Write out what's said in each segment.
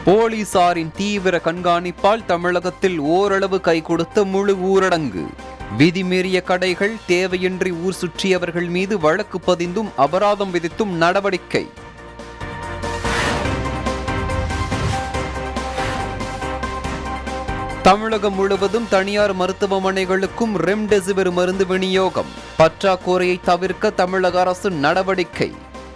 போலீசாரின் தீவிர கண்காணிப்பால் தமிழகத்தில் ஓரளவு கை கொடுத்த முழு ஊரடங்கு விதிமீறிய கடைகள் தேவையின்றி ஊர் சுற்றியவர்கள் மீது வழக்கு பதிந்தும் அபராதம் விதித்தும் நடவடிக்கை தமிழகம் முழுவதும் தனியார் மருத்துவமனைகளுக்கும் ரெம்டெசிவிர் மருந்து விநியோகம் பற்றாக்குறையை தவிர்க்க தமிழக அரசு நடவடிக்கை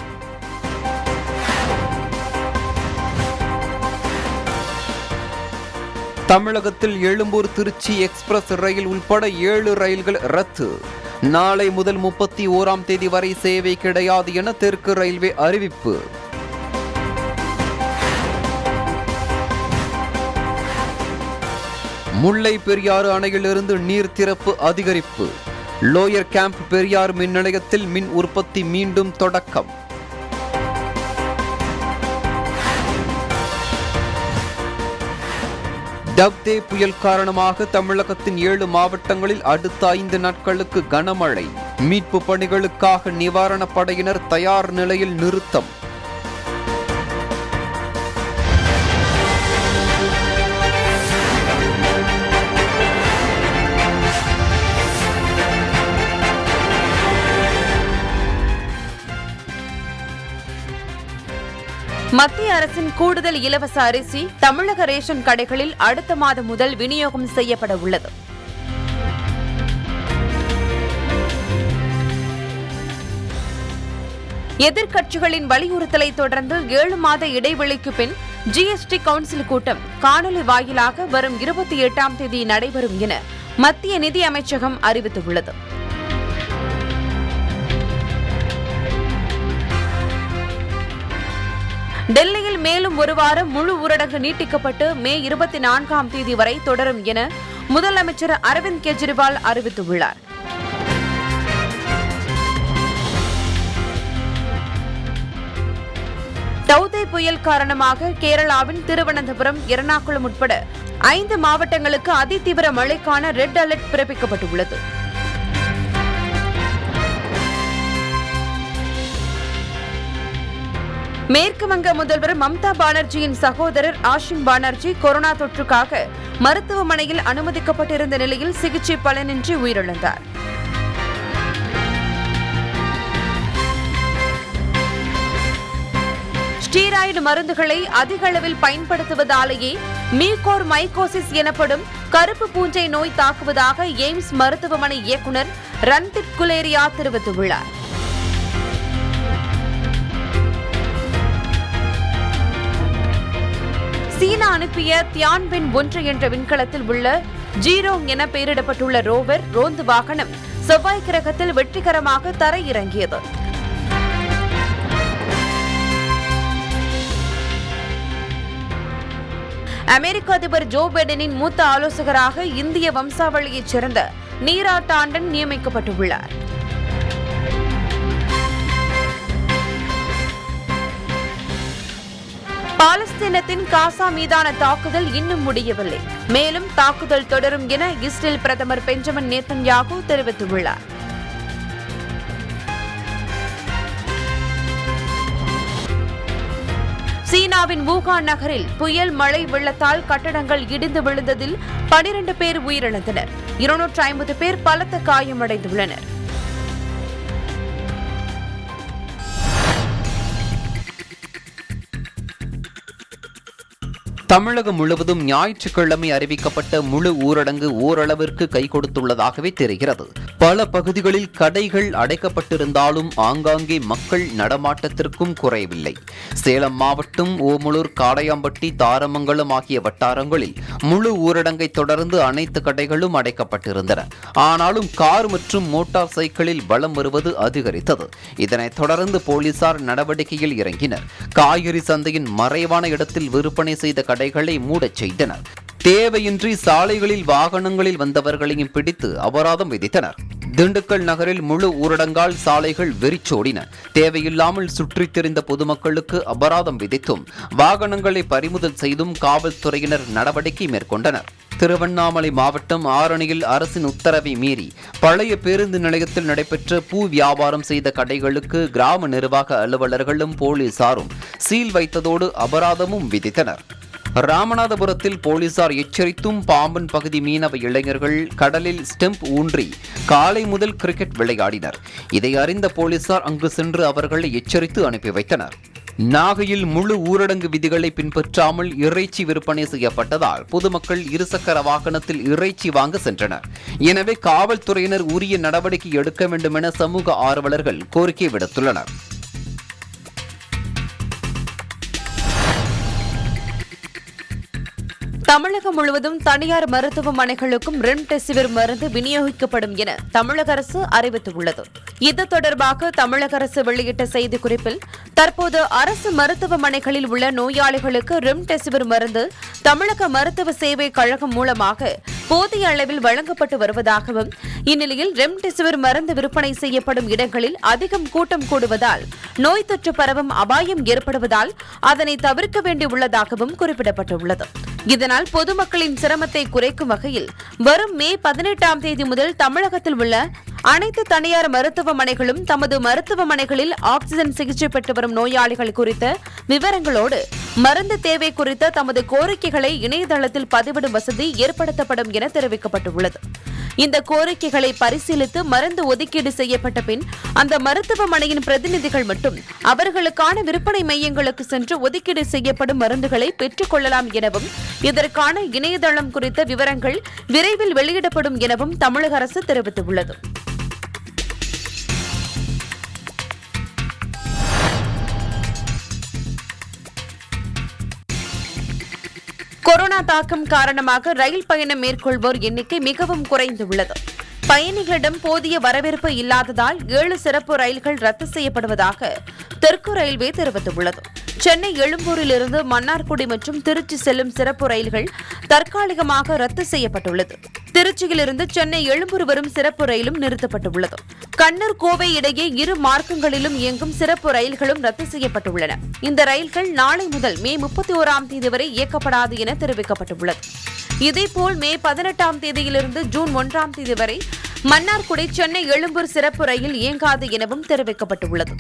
தமிழகத்தில் எழும்பூர் திருச்சி எக்ஸ்பிரஸ் ரயில் உள்பட ஏழு ரயில்கள் ரத்து நாளை முதல் முப்பத்தி ஓராம் தேதி வரை சேவை கிடையாது என தெற்கு ரயில்வே அறிவிப்பு முல்லை பெரியாறு அணையிலிருந்து நீர் திறப்பு அதிகரிப்பு லோயர் கேம்ப் பெரியார் மின் நிலையத்தில் மின் உற்பத்தி மீண்டும் தொடக்கம் டப்தே புயல் காரணமாக தமிழகத்தின் ஏழு மாவட்டங்களில் அடுத்த ஐந்து நாட்களுக்கு கனமழை மீட்பு பணிகளுக்காக நிவாரணப் படையினர் தயார் நிலையில் நிறுத்தம் மத்திய அரசின் கூடுதல் இலவச அரிசி தமிழக ரேஷன் கடைகளில் அடுத்த மாதம் முதல் விநியோகம் செய்யப்பட உள்ளது எதிர்க்கட்சிகளின் வலியுறுத்தலை தொடர்ந்து ஏழு மாத இடைவெளிக்கு பின் ஜிஎஸ்டி கவுன்சில் கூட்டம் காணொலி வாயிலாக வரும் இருபத்தி எட்டாம் தேதி நடைபெறும் என மத்திய நிதி அமைச்சகம் அறிவித்துள்ளது டெல்லியில் மேலும் ஒரு வாரம் முழு ஊரடங்கு நீட்டிக்கப்பட்டு மே இருபத்தி நான்காம் தேதி வரை தொடரும் என முதலமைச்சர் அரவிந்த் கெஜ்ரிவால் அறிவித்துள்ளார் டவுதே புயல் காரணமாக கேரளாவின் திருவனந்தபுரம் எர்ணாகுளம் உட்பட ஐந்து மாவட்டங்களுக்கு அதிதீவிர மழைக்கான ரெட் அலர்ட் பிறப்பிக்கப்பட்டுள்ளது மேற்கு வங்க முதல்வர் மம்தா பானர்ஜியின் சகோதரர் ஆஷிம் பானர்ஜி கொரோனா தொற்றுக்காக மருத்துவமனையில் அனுமதிக்கப்பட்டிருந்த நிலையில் சிகிச்சை பலனின்றி உயிரிழந்தார் ஸ்டீராய்டு மருந்துகளை அதிக அளவில் பயன்படுத்துவதாலேயே மீகோர் மைகோசிஸ் எனப்படும் கருப்பு பூஞ்சை நோய் தாக்குவதாக எய்ம்ஸ் மருத்துவமனை இயக்குநர் ரன்தீப் குலேரியா தெரிவித்துள்ளார் சீனா அனுப்பிய தியான்பின் ஒன்று என்ற விண்கலத்தில் உள்ள ஜீரோங் என பெயரிடப்பட்டுள்ள ரோவர் ரோந்து வாகனம் செவ்வாய் கிரகத்தில் வெற்றிகரமாக தரையிறங்கியது அமெரிக்க அதிபர் ஜோ பைடனின் மூத்த ஆலோசகராக இந்திய வம்சாவளியைச் சேர்ந்த நீரா டாண்டன் நியமிக்கப்பட்டுள்ளார் பாலஸ்தீனத்தின் காசா மீதான தாக்குதல் இன்னும் முடியவில்லை மேலும் தாக்குதல் தொடரும் என இஸ்ரேல் பிரதமர் பெஞ்சமின் நேத்தன்யாகு தெரிவித்துள்ளார் சீனாவின் வூகான் நகரில் புயல் மழை வெள்ளத்தால் கட்டடங்கள் இடிந்து விழுந்ததில் பனிரண்டு பேர் உயிரிழந்தனர் இருநூற்று ஐம்பது பேர் பலத்த காயமடைந்துள்ளனர் தமிழகம் முழுவதும் ஞாயிற்றுக்கிழமை அறிவிக்கப்பட்ட முழு ஊரடங்கு ஓரளவிற்கு கை கொடுத்துள்ளதாகவே தெரிகிறது பல பகுதிகளில் கடைகள் அடைக்கப்பட்டிருந்தாலும் ஆங்காங்கே மக்கள் நடமாட்டத்திற்கும் குறையவில்லை சேலம் மாவட்டம் ஓமலூர் காடையாம்பட்டி தாரமங்கலம் ஆகிய வட்டாரங்களில் முழு ஊரடங்கை தொடர்ந்து அனைத்து கடைகளும் அடைக்கப்பட்டிருந்தன ஆனாலும் கார் மற்றும் மோட்டார் சைக்கிளில் வலம் வருவது அதிகரித்தது இதனைத் தொடர்ந்து போலீசார் நடவடிக்கையில் இறங்கினர் காய்கறி சந்தையின் மறைவான இடத்தில் விற்பனை செய்த கடைகளை மூடச் செய்தனர் தேவையின்றி சாலைகளில் வாகனங்களில் வந்தவர்களையும் பிடித்து அபராதம் விதித்தனர் திண்டுக்கல் நகரில் முழு ஊரடங்கால் சாலைகள் வெறிச்சோடின தேவையில்லாமல் சுற்றித் திரிந்த பொதுமக்களுக்கு அபராதம் விதித்தும் வாகனங்களை பறிமுதல் செய்தும் காவல்துறையினர் நடவடிக்கை மேற்கொண்டனர் திருவண்ணாமலை மாவட்டம் ஆரணியில் அரசின் உத்தரவை மீறி பழைய பேருந்து நிலையத்தில் நடைபெற்ற பூ வியாபாரம் செய்த கடைகளுக்கு கிராம நிர்வாக அலுவலர்களும் போலீசாரும் சீல் வைத்ததோடு அபராதமும் விதித்தனர் ராமநாதபுரத்தில் போலீசார் எச்சரித்தும் பாம்பன் பகுதி மீனவ இளைஞர்கள் கடலில் ஸ்டெம்ப் ஊன்றி காலை முதல் கிரிக்கெட் விளையாடினர் இதை அறிந்த போலீசார் அங்கு சென்று அவர்களை எச்சரித்து அனுப்பி வைத்தனர் நாகையில் முழு ஊரடங்கு விதிகளை பின்பற்றாமல் இறைச்சி விற்பனை செய்யப்பட்டதால் பொதுமக்கள் இருசக்கர வாகனத்தில் இறைச்சி வாங்க சென்றனர் எனவே காவல்துறையினர் உரிய நடவடிக்கை எடுக்க வேண்டும் என சமூக ஆர்வலர்கள் கோரிக்கை விடுத்துள்ளனர் தமிழகம் முழுவதும் தனியார் மருத்துவமனைகளுக்கும் ரெம்டெசிவிர் மருந்து விநியோகிக்கப்படும் என தமிழக அரசு அறிவித்துள்ளது இது தொடர்பாக தமிழக அரசு வெளியிட்ட செய்திக்குறிப்பில் தற்போது அரசு மருத்துவமனைகளில் உள்ள நோயாளிகளுக்கு ரெம்டெசிவிர் மருந்து தமிழக மருத்துவ சேவை கழகம் மூலமாக போதிய அளவில் வழங்கப்பட்டு வருவதாகவும் இந்நிலையில் ரெம்டெசிவிர் மருந்து விற்பனை செய்யப்படும் இடங்களில் அதிகம் கூட்டம் கூடுவதால் நோய் தொற்று பரவும் அபாயம் ஏற்படுவதால் அதனை தவிர்க்க வேண்டியுள்ளதாகவும் குறிப்பிடப்பட்டுள்ளது இதனால் பொதுமக்களின் சிரமத்தை குறைக்கும் வகையில் வரும் மே பதினெட்டாம் தேதி முதல் தமிழகத்தில் உள்ள அனைத்து தனியார் மருத்துவமனைகளும் தமது மருத்துவமனைகளில் ஆக்ஸிஜன் சிகிச்சை பெற்று வரும் நோயாளிகள் குறித்த விவரங்களோடு மருந்து தேவை குறித்த தமது கோரிக்கைகளை இணையதளத்தில் பதிவிடும் வசதி ஏற்படுத்தப்படும் என தெரிவிக்கப்பட்டுள்ளது இந்த கோரிக்கைகளை பரிசீலித்து மருந்து ஒதுக்கீடு செய்யப்பட்ட பின் அந்த மருத்துவமனையின் பிரதிநிதிகள் மட்டும் அவர்களுக்கான விற்பனை மையங்களுக்கு சென்று ஒதுக்கீடு செய்யப்படும் மருந்துகளை பெற்றுக் கொள்ளலாம் எனவும் இதற்கான இணையதளம் குறித்த விவரங்கள் விரைவில் வெளியிடப்படும் எனவும் தமிழக அரசு தெரிவித்துள்ளது கொரோனா தாக்கம் காரணமாக ரயில் பயணம் மேற்கொள்வோர் எண்ணிக்கை மிகவும் குறைந்துள்ளது பயணிகளிடம் போதிய வரவேற்பு இல்லாததால் ஏழு சிறப்பு ரயில்கள் ரத்து செய்யப்படுவதாக தெற்கு ரயில்வே தெரிவித்துள்ளது சென்னை எழும்பூரிலிருந்து மன்னார்குடி மற்றும் திருச்சி செல்லும் சிறப்பு ரயில்கள் தற்காலிகமாக ரத்து செய்யப்பட்டுள்ளது திருச்சியிலிருந்து சென்னை எழும்பூர் வரும் சிறப்பு ரயிலும் நிறுத்தப்பட்டுள்ளது கண்ணூர் கோவை இடையே இரு மார்க்கங்களிலும் இயங்கும் சிறப்பு ரயில்களும் ரத்து செய்யப்பட்டுள்ளன இந்த ரயில்கள் நாளை முதல் மே முப்பத்தி ஓராம் தேதி வரை இயக்கப்படாது என தெரிவிக்கப்பட்டுள்ளது இதேபோல் மே பதினெட்டாம் தேதியிலிருந்து ஜூன் ஒன்றாம் தேதி வரை மன்னார்குடி சென்னை எழும்பூர் சிறப்பு ரயில் இயங்காது எனவும் தெரிவிக்கப்பட்டுள்ளது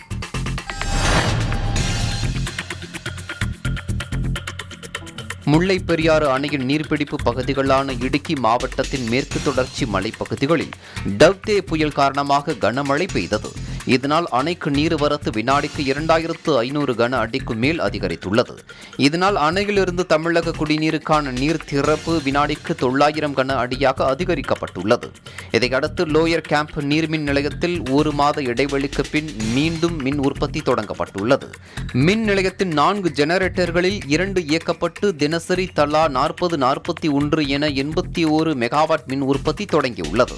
முல்லை பெரியாறு அணையின் நீர்பிடிப்பு பகுதிகளான இடுக்கி மாவட்டத்தின் மேற்கு தொடர்ச்சி மலைப்பகுதிகளில் டவ்தே புயல் காரணமாக கனமழை பெய்தது இதனால் அணைக்கு நீர்வரத்து வினாடிக்கு இரண்டாயிரத்து ஐநூறு கன அடிக்கு மேல் அதிகரித்துள்ளது இதனால் அணையிலிருந்து தமிழக குடிநீருக்கான நீர் திறப்பு வினாடிக்கு தொள்ளாயிரம் கன அடியாக அதிகரிக்கப்பட்டுள்ளது இதையடுத்து லோயர் கேம்ப் நீர்மின் நிலையத்தில் ஒரு மாத இடைவெளிக்கு பின் மீண்டும் மின் உற்பத்தி தொடங்கப்பட்டுள்ளது மின் நிலையத்தின் நான்கு ஜெனரேட்டர்களில் இரண்டு இயக்கப்பட்டு தினசரி தலா நாற்பது நாற்பத்தி ஒன்று என எண்பத்தி ஓரு மெகாவாட் மின் உற்பத்தி தொடங்கியுள்ளது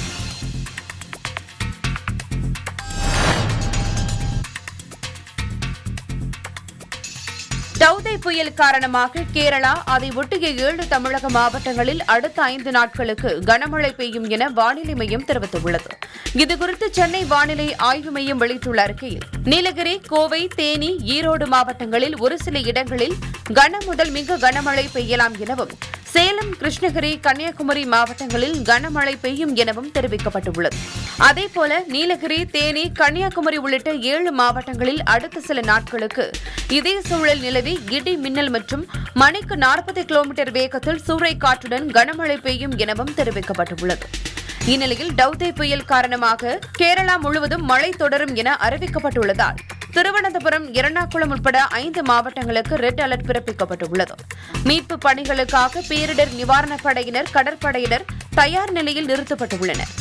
டவுதே புயல் காரணமாக கேரளா அதை ஒட்டிய ஏழு தமிழக மாவட்டங்களில் அடுத்த ஐந்து நாட்களுக்கு கனமழை பெய்யும் என வானிலை மையம் தெரிவித்துள்ளது இதுகுறித்து சென்னை வானிலை ஆய்வு மையம் வெளியிட்டுள்ள அறிக்கையில் நீலகிரி கோவை தேனி ஈரோடு மாவட்டங்களில் ஒரு சில இடங்களில் கன முதல் மிக கனமழை பெய்யலாம் எனவும் சேலம் கிருஷ்ணகிரி கன்னியாகுமரி மாவட்டங்களில் கனமழை பெய்யும் எனவும் தெரிவிக்கப்பட்டுள்ளது அதேபோல நீலகிரி தேனி கன்னியாகுமரி உள்ளிட்ட ஏழு மாவட்டங்களில் அடுத்த சில நாட்களுக்கு இதே சூழல் நிலவி இடி மின்னல் மற்றும் மணிக்கு நாற்பது கிலோமீட்டர் வேகத்தில் சூறைக்காற்றுடன் கனமழை பெய்யும் எனவும் தெரிவிக்கப்பட்டுள்ளது இந்நிலையில் டவுதே புயல் காரணமாக கேரளா முழுவதும் மழை தொடரும் என அறிவிக்கப்பட்டுள்ளதால் திருவனந்தபுரம் எர்ணாகுளம் உட்பட ஐந்து மாவட்டங்களுக்கு ரெட் அலர்ட் பிறப்பிக்கப்பட்டுள்ளது மீட்பு பணிகளுக்காக பேரிடர் நிவாரணப் படையினர் கடற்படையினர் தயார் நிலையில் நிறுத்தப்பட்டுள்ளனர்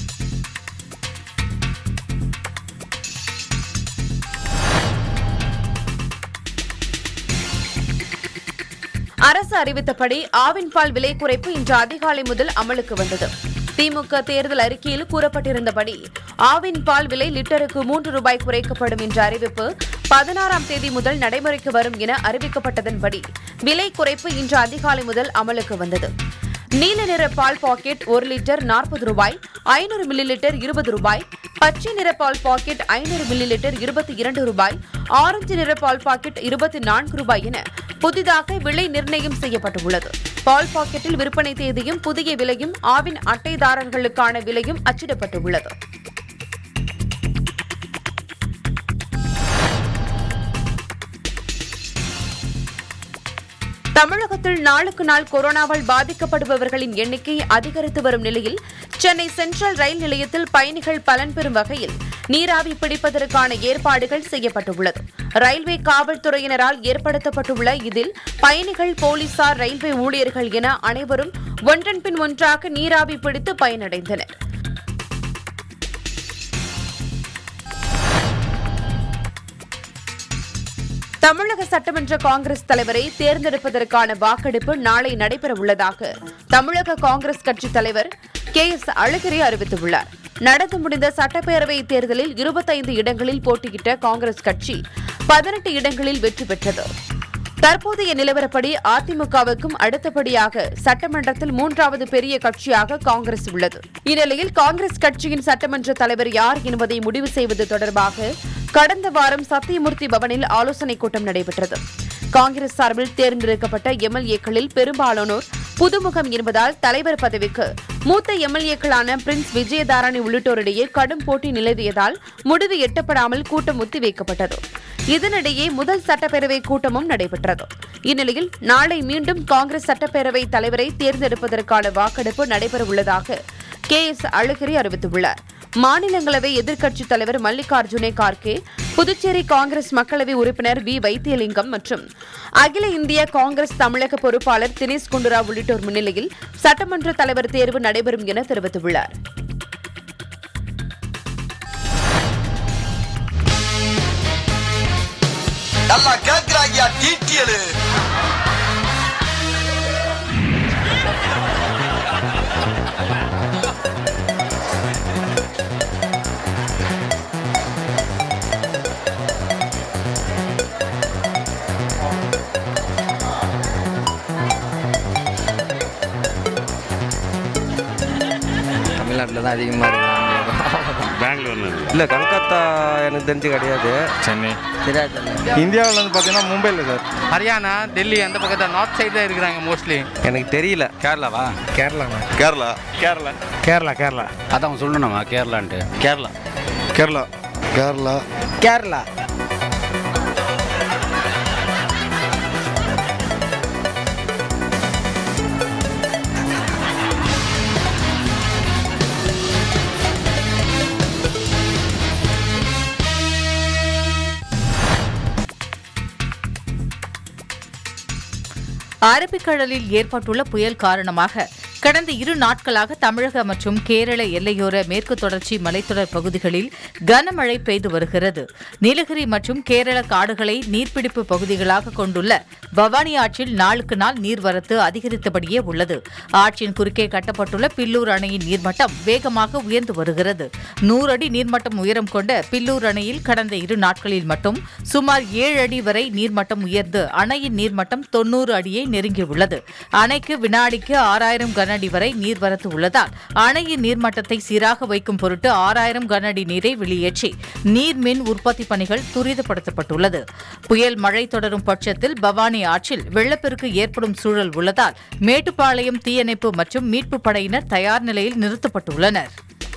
அரசு அறிவித்தபடி ஆவின் பால் விலை குறைப்பு இன்று அதிகாலை முதல் அமலுக்கு வந்தது திமுக தேர்தல் அறிக்கையில் கூறப்பட்டிருந்தபடி ஆவின் பால் விலை லிட்டருக்கு மூன்று ரூபாய் குறைக்கப்படும் என்ற அறிவிப்பு பதினாறாம் தேதி முதல் நடைமுறைக்கு வரும் என அறிவிக்கப்பட்டதன்படி விலை குறைப்பு இன்று அதிகாலை முதல் அமலுக்கு வந்தது நீல நிற பால் பாக்கெட் ஒரு லிட்டர் நாற்பது ரூபாய் ஐநூறு மில்லி லிட்டர் இருபது ரூபாய் பச்சை நிற பால் பாக்கெட் ஐநூறு மில்லி லிட்டர் இருபத்தி இரண்டு ரூபாய் ஆரஞ்சு நிற பால் பாக்கெட் இருபத்தி நான்கு ரூபாய் என புதிதாக விலை நிர்ணயம் செய்யப்பட்டுள்ளது பால் பாக்கெட்டில் விற்பனை தேதியும் புதிய விலையும் ஆவின் அட்டைதாரர்களுக்கான விலையும் அச்சிடப்பட்டுள்ளது தமிழகத்தில் நாளுக்கு நாள் கொரோனாவால் பாதிக்கப்படுபவர்களின் எண்ணிக்கை அதிகரித்து வரும் நிலையில் சென்னை சென்ட்ரல் ரயில் நிலையத்தில் பயணிகள் பலன் பெறும் வகையில் நீராவி பிடிப்பதற்கான ஏற்பாடுகள் செய்யப்பட்டுள்ளது ரயில்வே காவல்துறையினரால் ஏற்படுத்தப்பட்டுள்ள இதில் பயணிகள் போலீசார் ரயில்வே ஊழியர்கள் என அனைவரும் ஒன்றன் பின் ஒன்றாக நீராவி பிடித்து பயனடைந்தனர் தமிழக சட்டமன்ற காங்கிரஸ் தலைவரை தேர்ந்தெடுப்பதற்கான வாக்கெடுப்பு நாளை நடைபெறவுள்ளதாக தமிழக காங்கிரஸ் கட்சித் தலைவர் கே எஸ் அழகிரி அறிவித்துள்ளார் நடந்து முடிந்த சட்டப்பேரவை தேர்தலில் இருபத்தைந்து இடங்களில் போட்டியிட்ட காங்கிரஸ் கட்சி பதினெட்டு இடங்களில் வெற்றி பெற்றது தற்போதைய நிலவரப்படி அதிமுகவுக்கும் அடுத்தபடியாக சட்டமன்றத்தில் மூன்றாவது பெரிய கட்சியாக காங்கிரஸ் உள்ளது இந்நிலையில் காங்கிரஸ் கட்சியின் சட்டமன்ற தலைவர் யார் என்பதை முடிவு செய்வது தொடர்பாக கடந்த வாரம் சத்தியமூர்த்தி பவனில் ஆலோசனைக் கூட்டம் நடைபெற்றது காங்கிரஸ் சார்பில் தேர்ந்தெடுக்கப்பட்ட எம்எல்ஏக்களில் பெரும்பாலானோர் புதுமுகம் என்பதால் தலைவர் பதவிக்கு மூத்த எம்எல்ஏக்களான பிரின்ஸ் விஜயதாரணி உள்ளிட்டோரிடையே கடும் போட்டி நிலவியதால் முடிவு எட்டப்படாமல் கூட்டம் ஒத்திவைக்கப்பட்டது இதனிடையே முதல் சட்டப்பேரவை கூட்டமும் நடைபெற்றது இந்நிலையில் நாளை மீண்டும் காங்கிரஸ் சட்டப்பேரவை தலைவரை தேர்ந்தெடுப்பதற்கான வாக்கெடுப்பு நடைபெறவுள்ளதாக கே எஸ் அழகிரி அறிவித்துள்ளார் மாநிலங்களவை எதிர்க்கட்சித் தலைவர் மல்லிகார்ஜுனே கார்கே புதுச்சேரி காங்கிரஸ் மக்களவை உறுப்பினர் வி வைத்தியலிங்கம் மற்றும் அகில இந்திய காங்கிரஸ் தமிழக பொறுப்பாளர் தினேஷ் குண்டுராவ் உள்ளிட்டோர் முன்னிலையில் சட்டமன்ற தலைவர் தேர்வு நடைபெறும் என தெரிவித்துள்ளார் நல்லா கேக்குறாங்கயா டீட்டியலு தமிழ்நாட்டில் தான் அதிகமாக இருக்கு பெங்களூர்ல இல்லை கல்கத்தா எனக்கு தெரிஞ்சு கிடையாது சென்னை தெரியாது இந்தியாவில் வந்து பார்த்தீங்கன்னா மும்பையில் சார் ஹரியானா டெல்லி அந்த பக்கத்தில் நார்த் சைடு தான் இருக்கிறாங்க மோஸ்ட்லி எனக்கு தெரியல கேரளாவா கேரளாண்ணா கேரளா கேரளா கேரளா கேரளா அதான் சொல்லணுமா கேரளான்ட்டு கேரளா கேரளா கேரளா கேரளா அரபிக்கடலில் ஏற்பட்டுள்ள புயல் காரணமாக கடந்த இரு நாட்களாக தமிழக மற்றும் கேரள எல்லையோர மேற்கு தொடர்ச்சி மலைத்தொடர் பகுதிகளில் கனமழை பெய்து வருகிறது நீலகிரி மற்றும் கேரள காடுகளை நீர்பிடிப்பு பகுதிகளாக கொண்டுள்ள பவானி ஆற்றில் நாளுக்கு நாள் நீர்வரத்து அதிகரித்தபடியே உள்ளது ஆற்றின் குறுக்கே கட்டப்பட்டுள்ள பில்லூர் அணையின் நீர்மட்டம் வேகமாக உயர்ந்து வருகிறது நூறு அடி நீர்மட்டம் உயரம் கொண்ட பில்லூர் அணையில் கடந்த இரு நாட்களில் மட்டும் சுமார் ஏழு அடி வரை நீர்மட்டம் உயர்ந்து அணையின் நீர்மட்டம் தொன்னூறு அடியை நெருங்கியுள்ளது அணைக்கு வினாடிக்கு ஆறாயிரம் கனஅடி வரை நீர்வரத்து உள்ளதால் அணையின் நீர்மட்டத்தை சீராக வைக்கும் பொருட்டு ஆறாயிரம் கனஅடி நீரை வெளியேற்றி நீர்மின் உற்பத்தி பணிகள் துரிதப்படுத்தப்பட்டுள்ளது புயல் மழை தொடரும் பட்சத்தில் பவானி ஆற்றில் வெள்ளப்பெருக்கு ஏற்படும் சூழல் உள்ளதால் மேட்டுப்பாளையம் தீயணைப்பு மற்றும் மீட்புப் படையினர் தயார் நிலையில் நிறுத்தப்பட்டுள்ளனர்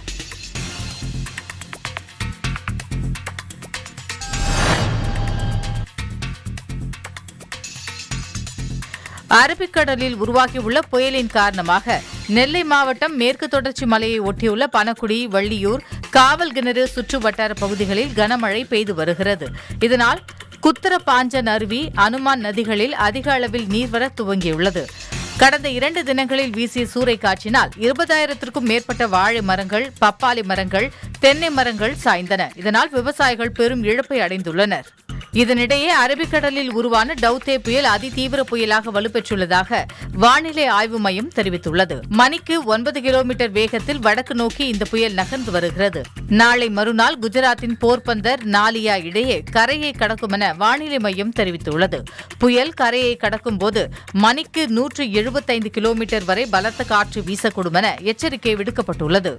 அரபிக்கடலில் உருவாகியுள்ள புயலின் காரணமாக நெல்லை மாவட்டம் மேற்கு தொடர்ச்சி மலையை ஒட்டியுள்ள பனக்குடி வள்ளியூர் காவல் கிணறு சுற்று வட்டார பகுதிகளில் கனமழை பெய்து வருகிறது இதனால் குத்தரப்பாஞ்சன் அருவி அனுமான் நதிகளில் அதிக அளவில் நீர்வர துவங்கியுள்ளது கடந்த இரண்டு தினங்களில் வீசிய சூறை காற்றினால் இருபதாயிரத்திற்கும் மேற்பட்ட வாழை மரங்கள் பப்பாளி மரங்கள் தென்னை மரங்கள் சாய்ந்தன இதனால் விவசாயிகள் பெரும் இழப்பை அடைந்துள்ளனர் இதனிடையே அரபிக்கடலில் உருவான டவுதே புயல் அதிதீவிர புயலாக வலுப்பெற்றுள்ளதாக வானிலை ஆய்வு மையம் தெரிவித்துள்ளது மணிக்கு ஒன்பது கிலோமீட்டர் வேகத்தில் வடக்கு நோக்கி இந்த புயல் நகர்ந்து வருகிறது நாளை மறுநாள் குஜராத்தின் போர்பந்தர் நாலியா இடையே கரையை கடக்கும் என வானிலை மையம் தெரிவித்துள்ளது புயல் கரையை கடக்கும் போது மணிக்கு நூற்று எழுபத்தைந்து கிலோமீட்டர் வரை பலத்த காற்று வீசக்கூடும் என எச்சரிக்கை விடுக்கப்பட்டுள்ளது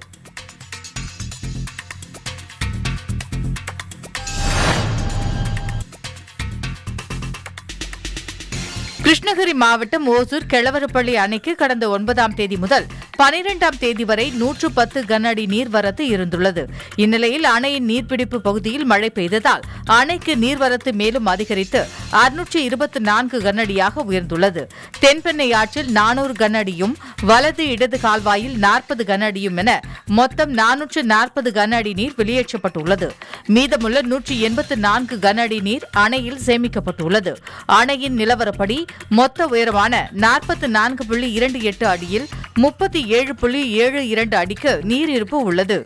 கிருஷ்ணகிரி மாவட்டம் ஓசூர் கெளவரப்பள்ளி அணைக்கு கடந்த ஒன்பதாம் தேதி முதல் பனிரெண்டாம் தேதி வரை நூற்று பத்து கன அடி நீர்வரத்து இருந்துள்ளது இந்நிலையில் அணையின் நீர்பிடிப்பு பகுதியில் மழை பெய்ததால் அணைக்கு நீர்வரத்து மேலும் அதிகரித்து அறுநூற்று இருபத்தி நான்கு கனஅடியாக உயர்ந்துள்ளது தென்பெண்ணை ஆற்றில் நானூறு கனஅடியும் வலது இடது கால்வாயில் நாற்பது கனஅடியும் என மொத்தம் நானூற்று நாற்பது கன அடி நீர் வெளியேற்றப்பட்டுள்ளது மீதமுள்ள நூற்றி எண்பத்து நான்கு கன அடி நீர் அணையில் சேமிக்கப்பட்டுள்ளது அணையின் நிலவரப்படி மொத்த உயரமான நாற்பத்து நான்கு புள்ளி இரண்டு எட்டு அடியில் முப்பத்தி ஏழு புள்ளி ஏழு இரண்டு அடிக்கு நீர் இருப்பு உள்ளது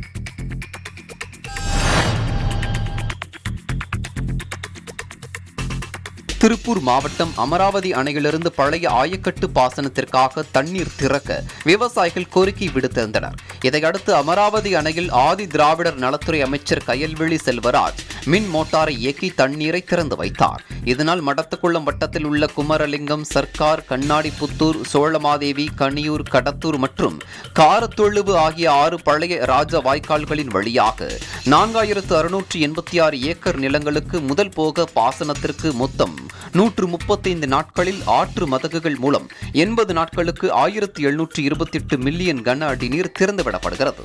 திருப்பூர் மாவட்டம் அமராவதி அணையிலிருந்து பழைய ஆயக்கட்டு பாசனத்திற்காக தண்ணீர் திறக்க விவசாயிகள் கோரிக்கை விடுத்திருந்தனர் இதையடுத்து அமராவதி அணையில் ஆதி திராவிடர் நலத்துறை அமைச்சர் கயல்விழி செல்வராஜ் மின் மோட்டாரை இயக்கி தண்ணீரை திறந்து வைத்தார் இதனால் மடத்துக்குளம் வட்டத்தில் உள்ள குமரலிங்கம் சர்க்கார் கண்ணாடிப்புத்தூர் சோழமாதேவி கனியூர் கடத்தூர் மற்றும் காரத்தொழுவு ஆகிய ஆறு பழைய ராஜ வாய்க்கால்களின் வழியாக நான்காயிரத்து அறுநூற்று எண்பத்தி ஆறு ஏக்கர் நிலங்களுக்கு முதல் போக பாசனத்திற்கு மொத்தம் நூற்று முப்பத்தைந்து நாட்களில் ஆற்று மதகுகள் மூலம் எண்பது நாட்களுக்கு ஆயிரத்து எழுநூற்று இருபத்தி எட்டு மில்லியன் கன அடி நீர் திறந்துவிடப்படுகிறது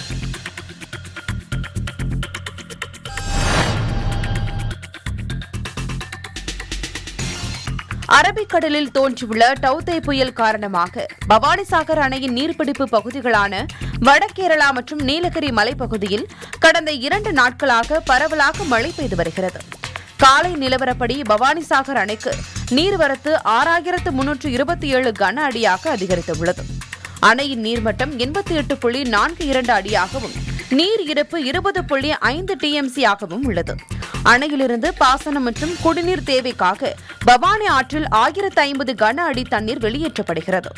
அரபிக்கடலில் தோன்றியுள்ள டவுதே புயல் காரணமாக பவானிசாகர் அணையின் நீர்பிடிப்பு பகுதிகளான வடகேரளா மற்றும் நீலகிரி மலைப்பகுதியில் கடந்த இரண்டு நாட்களாக பரவலாக மழை பெய்து வருகிறது காலை நிலவரப்படி பவானிசாகர் அணைக்கு நீர்வரத்து ஆறாயிரத்து முன்னூற்று இருபத்தி ஏழு கன அடியாக அதிகரித்துள்ளது அணையின் நீர்மட்டம் எண்பத்தி எட்டு புள்ளி நான்கு இரண்டு அடியாகவும் நீர் இருப்பு இருபது புள்ளி ஐந்து டிஎம்சி ஆகவும் உள்ளது அணையிலிருந்து பாசனம் மற்றும் குடிநீர் தேவைக்காக பவானி ஆற்றில் ஆயிரத்து ஐம்பது கன அடி தண்ணீர் வெளியேற்றப்படுகிறது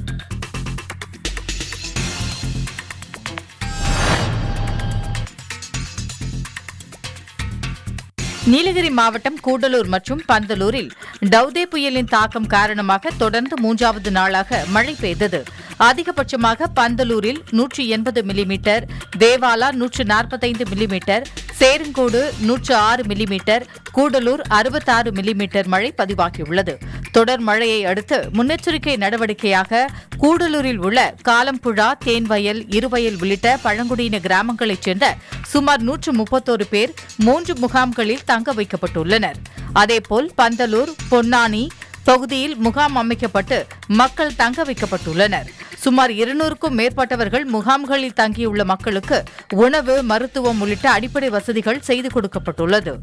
நீலகிரி மாவட்டம் கூடலூர் மற்றும் பந்தலூரில் டவுதே புயலின் தாக்கம் காரணமாக தொடர்ந்து மூன்றாவது நாளாக மழை பெய்தது அதிகபட்சமாக பந்தலூரில் நூற்றி எண்பது மில்லிமீட்டர் தேவாலா நூற்று நாற்பத்தைந்து மில்லிமீட்டர் சேருங்கோடு நூற்று ஆறு மில்லிமீட்டர் கூடலூர் அறுபத்தாறு மில்லிமீட்டர் மழை பதிவாகியுள்ளது தொடர் மழையை அடுத்து முன்னெச்சரிக்கை நடவடிக்கையாக கூடலூரில் உள்ள காலம்புழா தேன்வயல் இருவயல் உள்ளிட்ட பழங்குடியின கிராமங்களைச் சேர்ந்த சுமார் நூற்று முப்பத்தோரு பேர் மூன்று முகாம்களில் தங்க வைக்கப்பட்டுள்ளனர் அதேபோல் பந்தலூர் பொன்னானி பகுதியில் முகாம் அமைக்கப்பட்டு மக்கள் தங்க வைக்கப்பட்டுள்ளனர் சுமார் இருநூறுக்கும் மேற்பட்டவர்கள் முகாம்களில் தங்கியுள்ள மக்களுக்கு உணவு மருத்துவம் உள்ளிட்ட அடிப்படை வசதிகள் செய்து கொடுக்கப்பட்டுள்ளது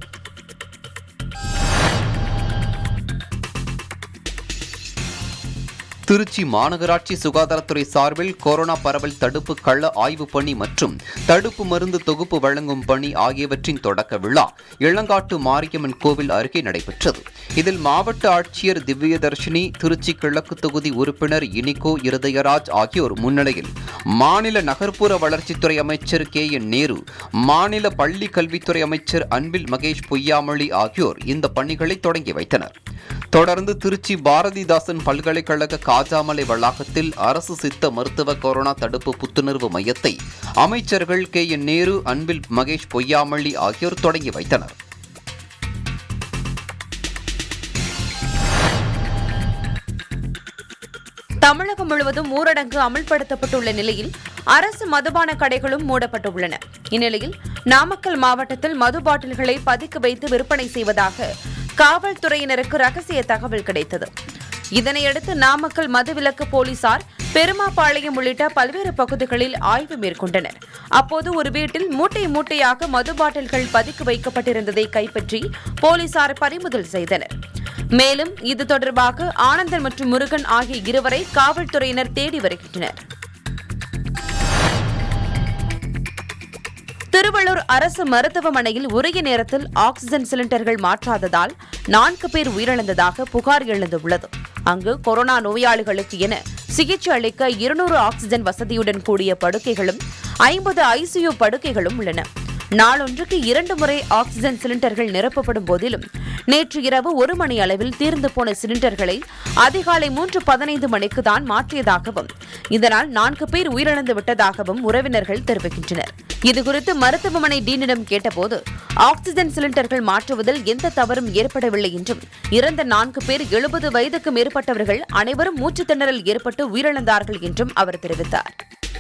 திருச்சி மாநகராட்சி சுகாதாரத்துறை சார்பில் கொரோனா பரவல் தடுப்பு கள ஆய்வு பணி மற்றும் தடுப்பு மருந்து தொகுப்பு வழங்கும் பணி ஆகியவற்றின் தொடக்க விழா இளங்காட்டு மாரியம்மன் கோவில் அருகே நடைபெற்றது இதில் மாவட்ட ஆட்சியர் திவ்யதர்ஷினி திருச்சி கிழக்கு தொகுதி உறுப்பினர் இனிகோ இருதயராஜ் ஆகியோர் முன்னிலையில் மாநில நகர்ப்புற வளர்ச்சித்துறை அமைச்சர் கே என் நேரு மாநில பள்ளி கல்வித்துறை அமைச்சர் அன்பில் மகேஷ் பொய்யாமொழி ஆகியோர் இந்த பணிகளை தொடங்கி வைத்தனர் தொடர்ந்து திருச்சி பாரதிதாசன் பல்கலைக்கழக காஜாமலை வளாகத்தில் அரசு சித்த மருத்துவ கொரோனா தடுப்பு புத்துணர்வு மையத்தை அமைச்சர்கள் கே என் நேரு அன்பில் மகேஷ் பொய்யாமொழி ஆகியோர் தொடங்கி வைத்தனர் தமிழகம் முழுவதும் ஊரடங்கு அமல்படுத்தப்பட்டுள்ள நிலையில் அரசு மதுபான கடைகளும் மூடப்பட்டுள்ளன இந்நிலையில் நாமக்கல் மாவட்டத்தில் மது பாட்டில்களை பதுக்கி வைத்து விற்பனை செய்வதாக காவல்துறையினருக்கு ரகசிய தகவல் கிடைத்தது இதனையடுத்து நாமக்கல் மதுவிலக்கு போலீசார் பெருமாபாளையம் உள்ளிட்ட பல்வேறு பகுதிகளில் ஆய்வு மேற்கொண்டனர் அப்போது ஒரு வீட்டில் மூட்டை மூட்டையாக மது பாட்டில்கள் பதுக்கி வைக்கப்பட்டிருந்ததை கைப்பற்றி போலீசார் பறிமுதல் செய்தனர் மேலும் இது தொடர்பாக ஆனந்தன் மற்றும் முருகன் ஆகிய இருவரை காவல்துறையினர் தேடி வருகின்றனர் திருவள்ளூர் அரசு மருத்துவமனையில் உரிய நேரத்தில் ஆக்ஸிஜன் சிலிண்டர்கள் மாற்றாததால் நான்கு பேர் உயிரிழந்ததாக புகார் எழுந்துள்ளது அங்கு கொரோனா நோயாளிகளுக்கு என சிகிச்சை அளிக்க இருநூறு ஆக்ஸிஜன் வசதியுடன் கூடிய படுக்கைகளும் ஐம்பது ஐசியு படுக்கைகளும் உள்ளன நாளொன்றுக்கு இரண்டு முறை ஆக்ஸிஜன் சிலிண்டர்கள் நிரப்பப்படும் போதிலும் நேற்று இரவு ஒரு மணி அளவில் தீர்ந்து போன சிலிண்டர்களை அதிகாலை மூன்று பதினைந்து மணிக்கு தான் மாற்றியதாகவும் இதனால் நான்கு பேர் உயிரிழந்து விட்டதாகவும் உறவினர்கள் தெரிவிக்கின்றனர் இதுகுறித்து மருத்துவமனை டீனிடம் கேட்டபோது ஆக்ஸிஜன் சிலிண்டர்கள் மாற்றுவதில் எந்த தவறும் ஏற்படவில்லை என்றும் இறந்த நான்கு பேர் எழுபது வயதுக்கு மேற்பட்டவர்கள் அனைவரும் மூச்சுத் திணறல் ஏற்பட்டு உயிரிழந்தார்கள் என்றும் அவர் தெரிவித்தார்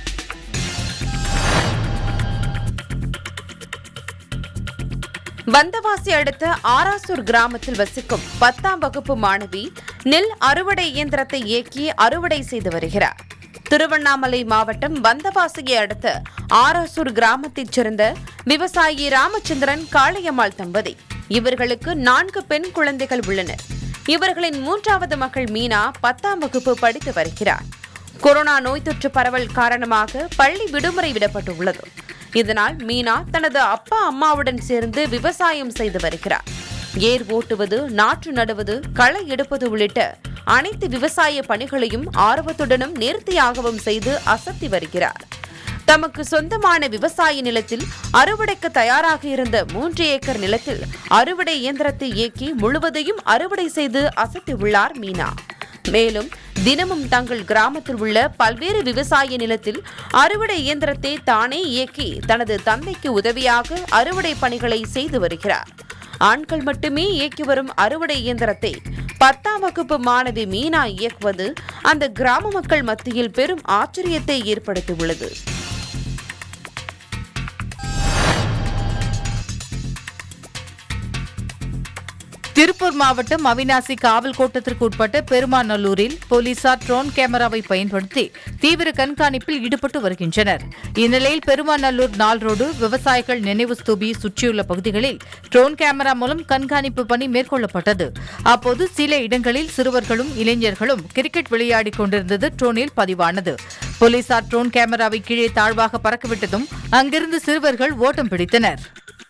வந்தவாசி அடுத்த ஆராசூர் கிராமத்தில் வசிக்கும் பத்தாம் வகுப்பு மாணவி நெல் அறுவடை இயந்திரத்தை இயக்கி அறுவடை செய்து வருகிறார் திருவண்ணாமலை மாவட்டம் வந்தவாசியை அடுத்த ஆராசூர் கிராமத்தைச் சேர்ந்த விவசாயி ராமச்சந்திரன் காளையம்மாள் தம்பதி இவர்களுக்கு நான்கு பெண் குழந்தைகள் உள்ளனர் இவர்களின் மூன்றாவது மகள் மீனா பத்தாம் வகுப்பு படித்து வருகிறார் கொரோனா நோய் தொற்று பரவல் காரணமாக பள்ளி விடுமுறை விடப்பட்டுள்ளது இதனால் மீனா தனது அப்பா அம்மாவுடன் சேர்ந்து விவசாயம் செய்து வருகிறார் ஏர் ஓட்டுவது நாற்று நடுவது களை எடுப்பது உள்ளிட்ட அனைத்து விவசாய பணிகளையும் ஆர்வத்துடனும் நேர்த்தியாகவும் செய்து அசத்தி வருகிறார் தமக்கு சொந்தமான விவசாய நிலத்தில் அறுவடைக்கு தயாராக இருந்த மூன்று ஏக்கர் நிலத்தில் அறுவடை இயந்திரத்தை இயக்கி முழுவதையும் அறுவடை செய்து அசத்தியுள்ளார் மீனா மேலும் தினமும் தங்கள் கிராமத்தில் உள்ள பல்வேறு விவசாய நிலத்தில் அறுவடை இயந்திரத்தை தானே இயக்கி தனது தந்தைக்கு உதவியாக அறுவடை பணிகளை செய்து வருகிறார் ஆண்கள் மட்டுமே இயக்கி வரும் அறுவடை இயந்திரத்தை பத்தாம் வகுப்பு மாணவி மீனா இயக்குவது அந்த கிராம மக்கள் மத்தியில் பெரும் ஆச்சரியத்தை ஏற்படுத்தியுள்ளது திருப்பூர் மாவட்டம் அவினாசி காவல் கோட்டத்திற்கு உட்பட்ட பெருமாநல்லூரில் போலீசார் ட்ரோன் கேமராவை பயன்படுத்தி தீவிர கண்காணிப்பில் ஈடுபட்டு வருகின்றனர் இந்நிலையில் பெருமாநல்லூர் நாள் ரோடு விவசாயிகள் நினைவு ஸ்தூபி சுற்றியுள்ள பகுதிகளில் ட்ரோன் கேமரா மூலம் கண்காணிப்பு பணி மேற்கொள்ளப்பட்டது அப்போது சில இடங்களில் சிறுவர்களும் இளைஞர்களும் கிரிக்கெட் விளையாடிக் கொண்டிருந்தது ட்ரோனில் பதிவானது போலீசார் ட்ரோன் கேமராவை கீழே தாழ்வாக பறக்கவிட்டதும் அங்கிருந்து சிறுவர்கள் ஓட்டம் பிடித்தனர்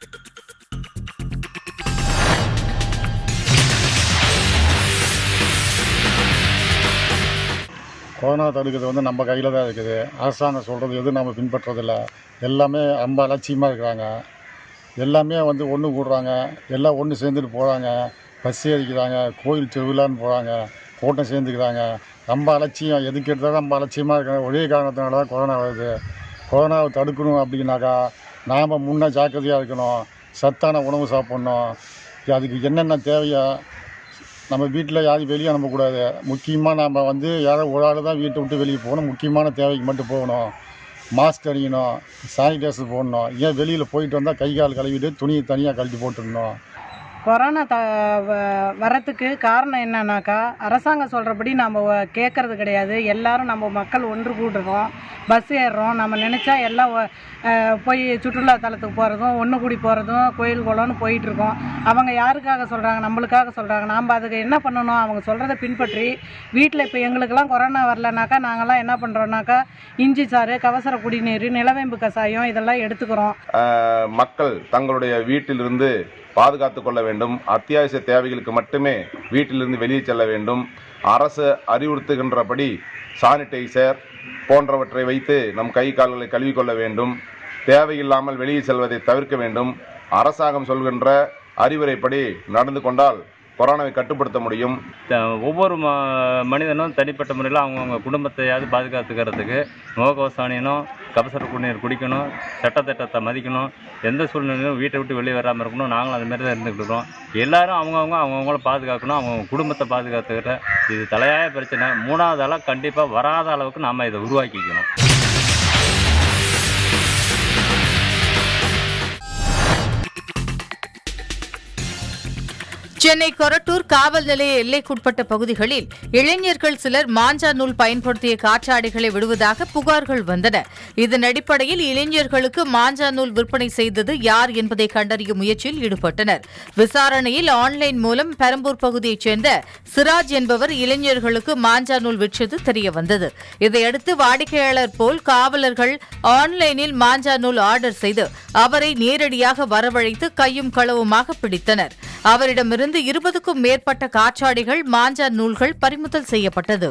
கொரோனா தடுக்கிறது வந்து நம்ம கையில் தான் இருக்குது அரசாங்கம் சொல்கிறது எதுவும் நம்ம பின்பற்றதில்ல எல்லாமே ரொம்ப அலட்சியமாக இருக்கிறாங்க எல்லாமே வந்து ஒன்று கூடுறாங்க எல்லாம் ஒன்று சேர்ந்துட்டு போகிறாங்க பஸ் ஏறிக்கிறாங்க கோயில் திருவிழான்னு போகிறாங்க கூட்டம் சேர்ந்துக்கிறாங்க ரொம்ப அலட்சியம் எதுக்கு எடுத்தாலும் ரொம்ப அலட்சியமாக இருக்காங்க ஒரே காரணத்தினால தான் கொரோனா வருது கொரோனாவை தடுக்கணும் அப்படின்னாக்கா நாம் முன்னே ஜாக்கிரதையாக இருக்கணும் சத்தான உணவு சாப்பிட்ணும் அதுக்கு என்னென்ன தேவையோ நம்ம வீட்டில் யாரையும் வெளியே அனுப்பக்கூடாது முக்கியமாக நம்ம வந்து யாரோ ஒரு ஆள் தான் வீட்டை விட்டு வெளியே போகணும் முக்கியமான தேவைக்கு மட்டும் போகணும் மாஸ்க் அணியணும் சானிடைசர் போடணும் ஏன் வெளியில் போயிட்டு வந்தால் கை கால் கழுவிட்டு துணியை தனியாக கழட்டி போட்டுடணும் கொரோனா த வ- வரத்துக்கு காரணம் என்னன்னாக்கா அரசாங்கம் சொல்கிறபடி நம்ம கேட்கறது கிடையாது எல்லாரும் நம்ம மக்கள் ஒன்று கூடுறோம் பஸ் ஏறுறோம் நம்ம நினச்சா எல்லாம் ஒ- அஹ் போய் சுற்றுலா தலத்துக்கு போகிறதும் ஒன்று கூடி போகிறதும் கோயில் குளம்னு போயிட்டுருக்கோம் அவங்க யாருக்காக சொல்கிறாங்க நம்மளுக்காக சொல்கிறாங்க நாம் அதுக்கு என்ன பண்ணணும் அவங்க சொல்கிறத பின்பற்றி வீட்டில் இப்போ எங்களுக்கெல்லாம் கொரோனா வரலனாக்கா நாங்கள்லாம் என்ன பண்ணுறோன்னாக்கா இஞ்சி சாறு கவசர குடிநீர் நிலவேம்பு கஷாயம் இதெல்லாம் எடுத்துக்கிறோம் ஆஹ் மக்கள் தங்களுடைய வீட்டிலிருந்து பாதுகாத்து கொள்ள வேண்டும் அத்தியாவசிய தேவைகளுக்கு மட்டுமே வீட்டிலிருந்து வெளியே செல்ல வேண்டும் அரசு அறிவுறுத்துகின்றபடி சானிடைசர் போன்றவற்றை வைத்து நம் கை கால்களை கழுவிக்கொள்ள வேண்டும் தேவையில்லாமல் வெளியே செல்வதை தவிர்க்க வேண்டும் அரசாங்கம் சொல்கின்ற அறிவுரைப்படி நடந்து கொண்டால் கொரோனாவை கட்டுப்படுத்த முடியும் த- ஒவ்வொரு ம மனிதனும் தனிப்பட்ட முறையில் அவங்கவுங்க குடும்பத்தையாவது பாதுகாத்துக்கிறதுக்கு முகக்கவசம் அணியணும் கபசர குடிநீர் குடிக்கணும் சட்டத்திட்டத்தை மதிக்கணும் எந்த சூழ்நிலையிலும் வீட்டை விட்டு வெளியே வராமல் இருக்கணும் நாங்களும் அது மாதிரி தான் இருந்துக்கிட்டு இருக்கோம் எல்லாரும் அவங்கவுங்க அவங்கவுங்கள பாதுகாக்கணும் அவங்க குடும்பத்தை பாதுகாத்துக்கிற இது தலையாய பிரச்சனை மூணாவது ஆளாக கண்டிப்பாக வராத அளவுக்கு நாம் இதை உருவாக்கிக்கணும் சென்னை கொரட்டூர் காவல் நிலைய எல்லைக்குட்பட்ட பகுதிகளில் இளைஞர்கள் சிலர் மாஞ்சா நூல் பயன்படுத்திய காற்றாடிகளை விடுவதாக புகார்கள் வந்தன இதன் அடிப்படையில் இளைஞர்களுக்கு மாஞ்சா நூல் விற்பனை செய்தது யார் என்பதை கண்டறியும் முயற்சியில் ஈடுபட்டனர் விசாரணையில் ஆன்லைன் மூலம் பெரம்பூர் பகுதியைச் சேர்ந்த சிராஜ் என்பவர் இளைஞர்களுக்கு மாஞ்சா நூல் விற்றது தெரியவந்தது இதையடுத்து வாடிக்கையாளர் போல் காவலர்கள் ஆன்லைனில் மாஞ்சா நூல் ஆர்டர் செய்து அவரை நேரடியாக வரவழைத்து கையும் களவுமாக பிடித்தனர் அவரிடமிருந்து இருபதுக்கும் மேற்பட்ட காற்றாடிகள் மாஞ்சா நூல்கள் பறிமுதல் செய்யப்பட்டது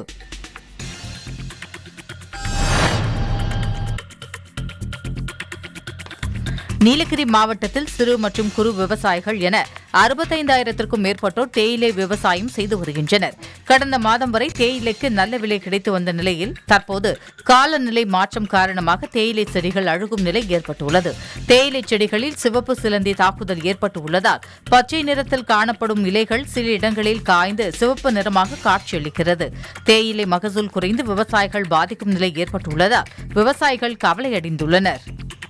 நீலகிரி மாவட்டத்தில் சிறு மற்றும் குறு விவசாயிகள் என அறுபத்தைந்தாயிரத்திற்கும் மேற்பட்டோர் தேயிலை விவசாயம் செய்து வருகின்றனர் கடந்த மாதம் வரை தேயிலைக்கு நல்ல விலை கிடைத்து வந்த நிலையில் தற்போது காலநிலை மாற்றம் காரணமாக தேயிலை செடிகள் அழுகும் நிலை ஏற்பட்டுள்ளது தேயிலை செடிகளில் சிவப்பு சிலந்தி தாக்குதல் ஏற்பட்டு உள்ளதால் பச்சை நிறத்தில் காணப்படும் இலைகள் சில இடங்களில் காய்ந்து சிவப்பு நிறமாக காட்சியளிக்கிறது தேயிலை மகசூல் குறைந்து விவசாயிகள் பாதிக்கும் நிலை ஏற்பட்டுள்ளதால் விவசாயிகள் கவலையடைந்துள்ளனர்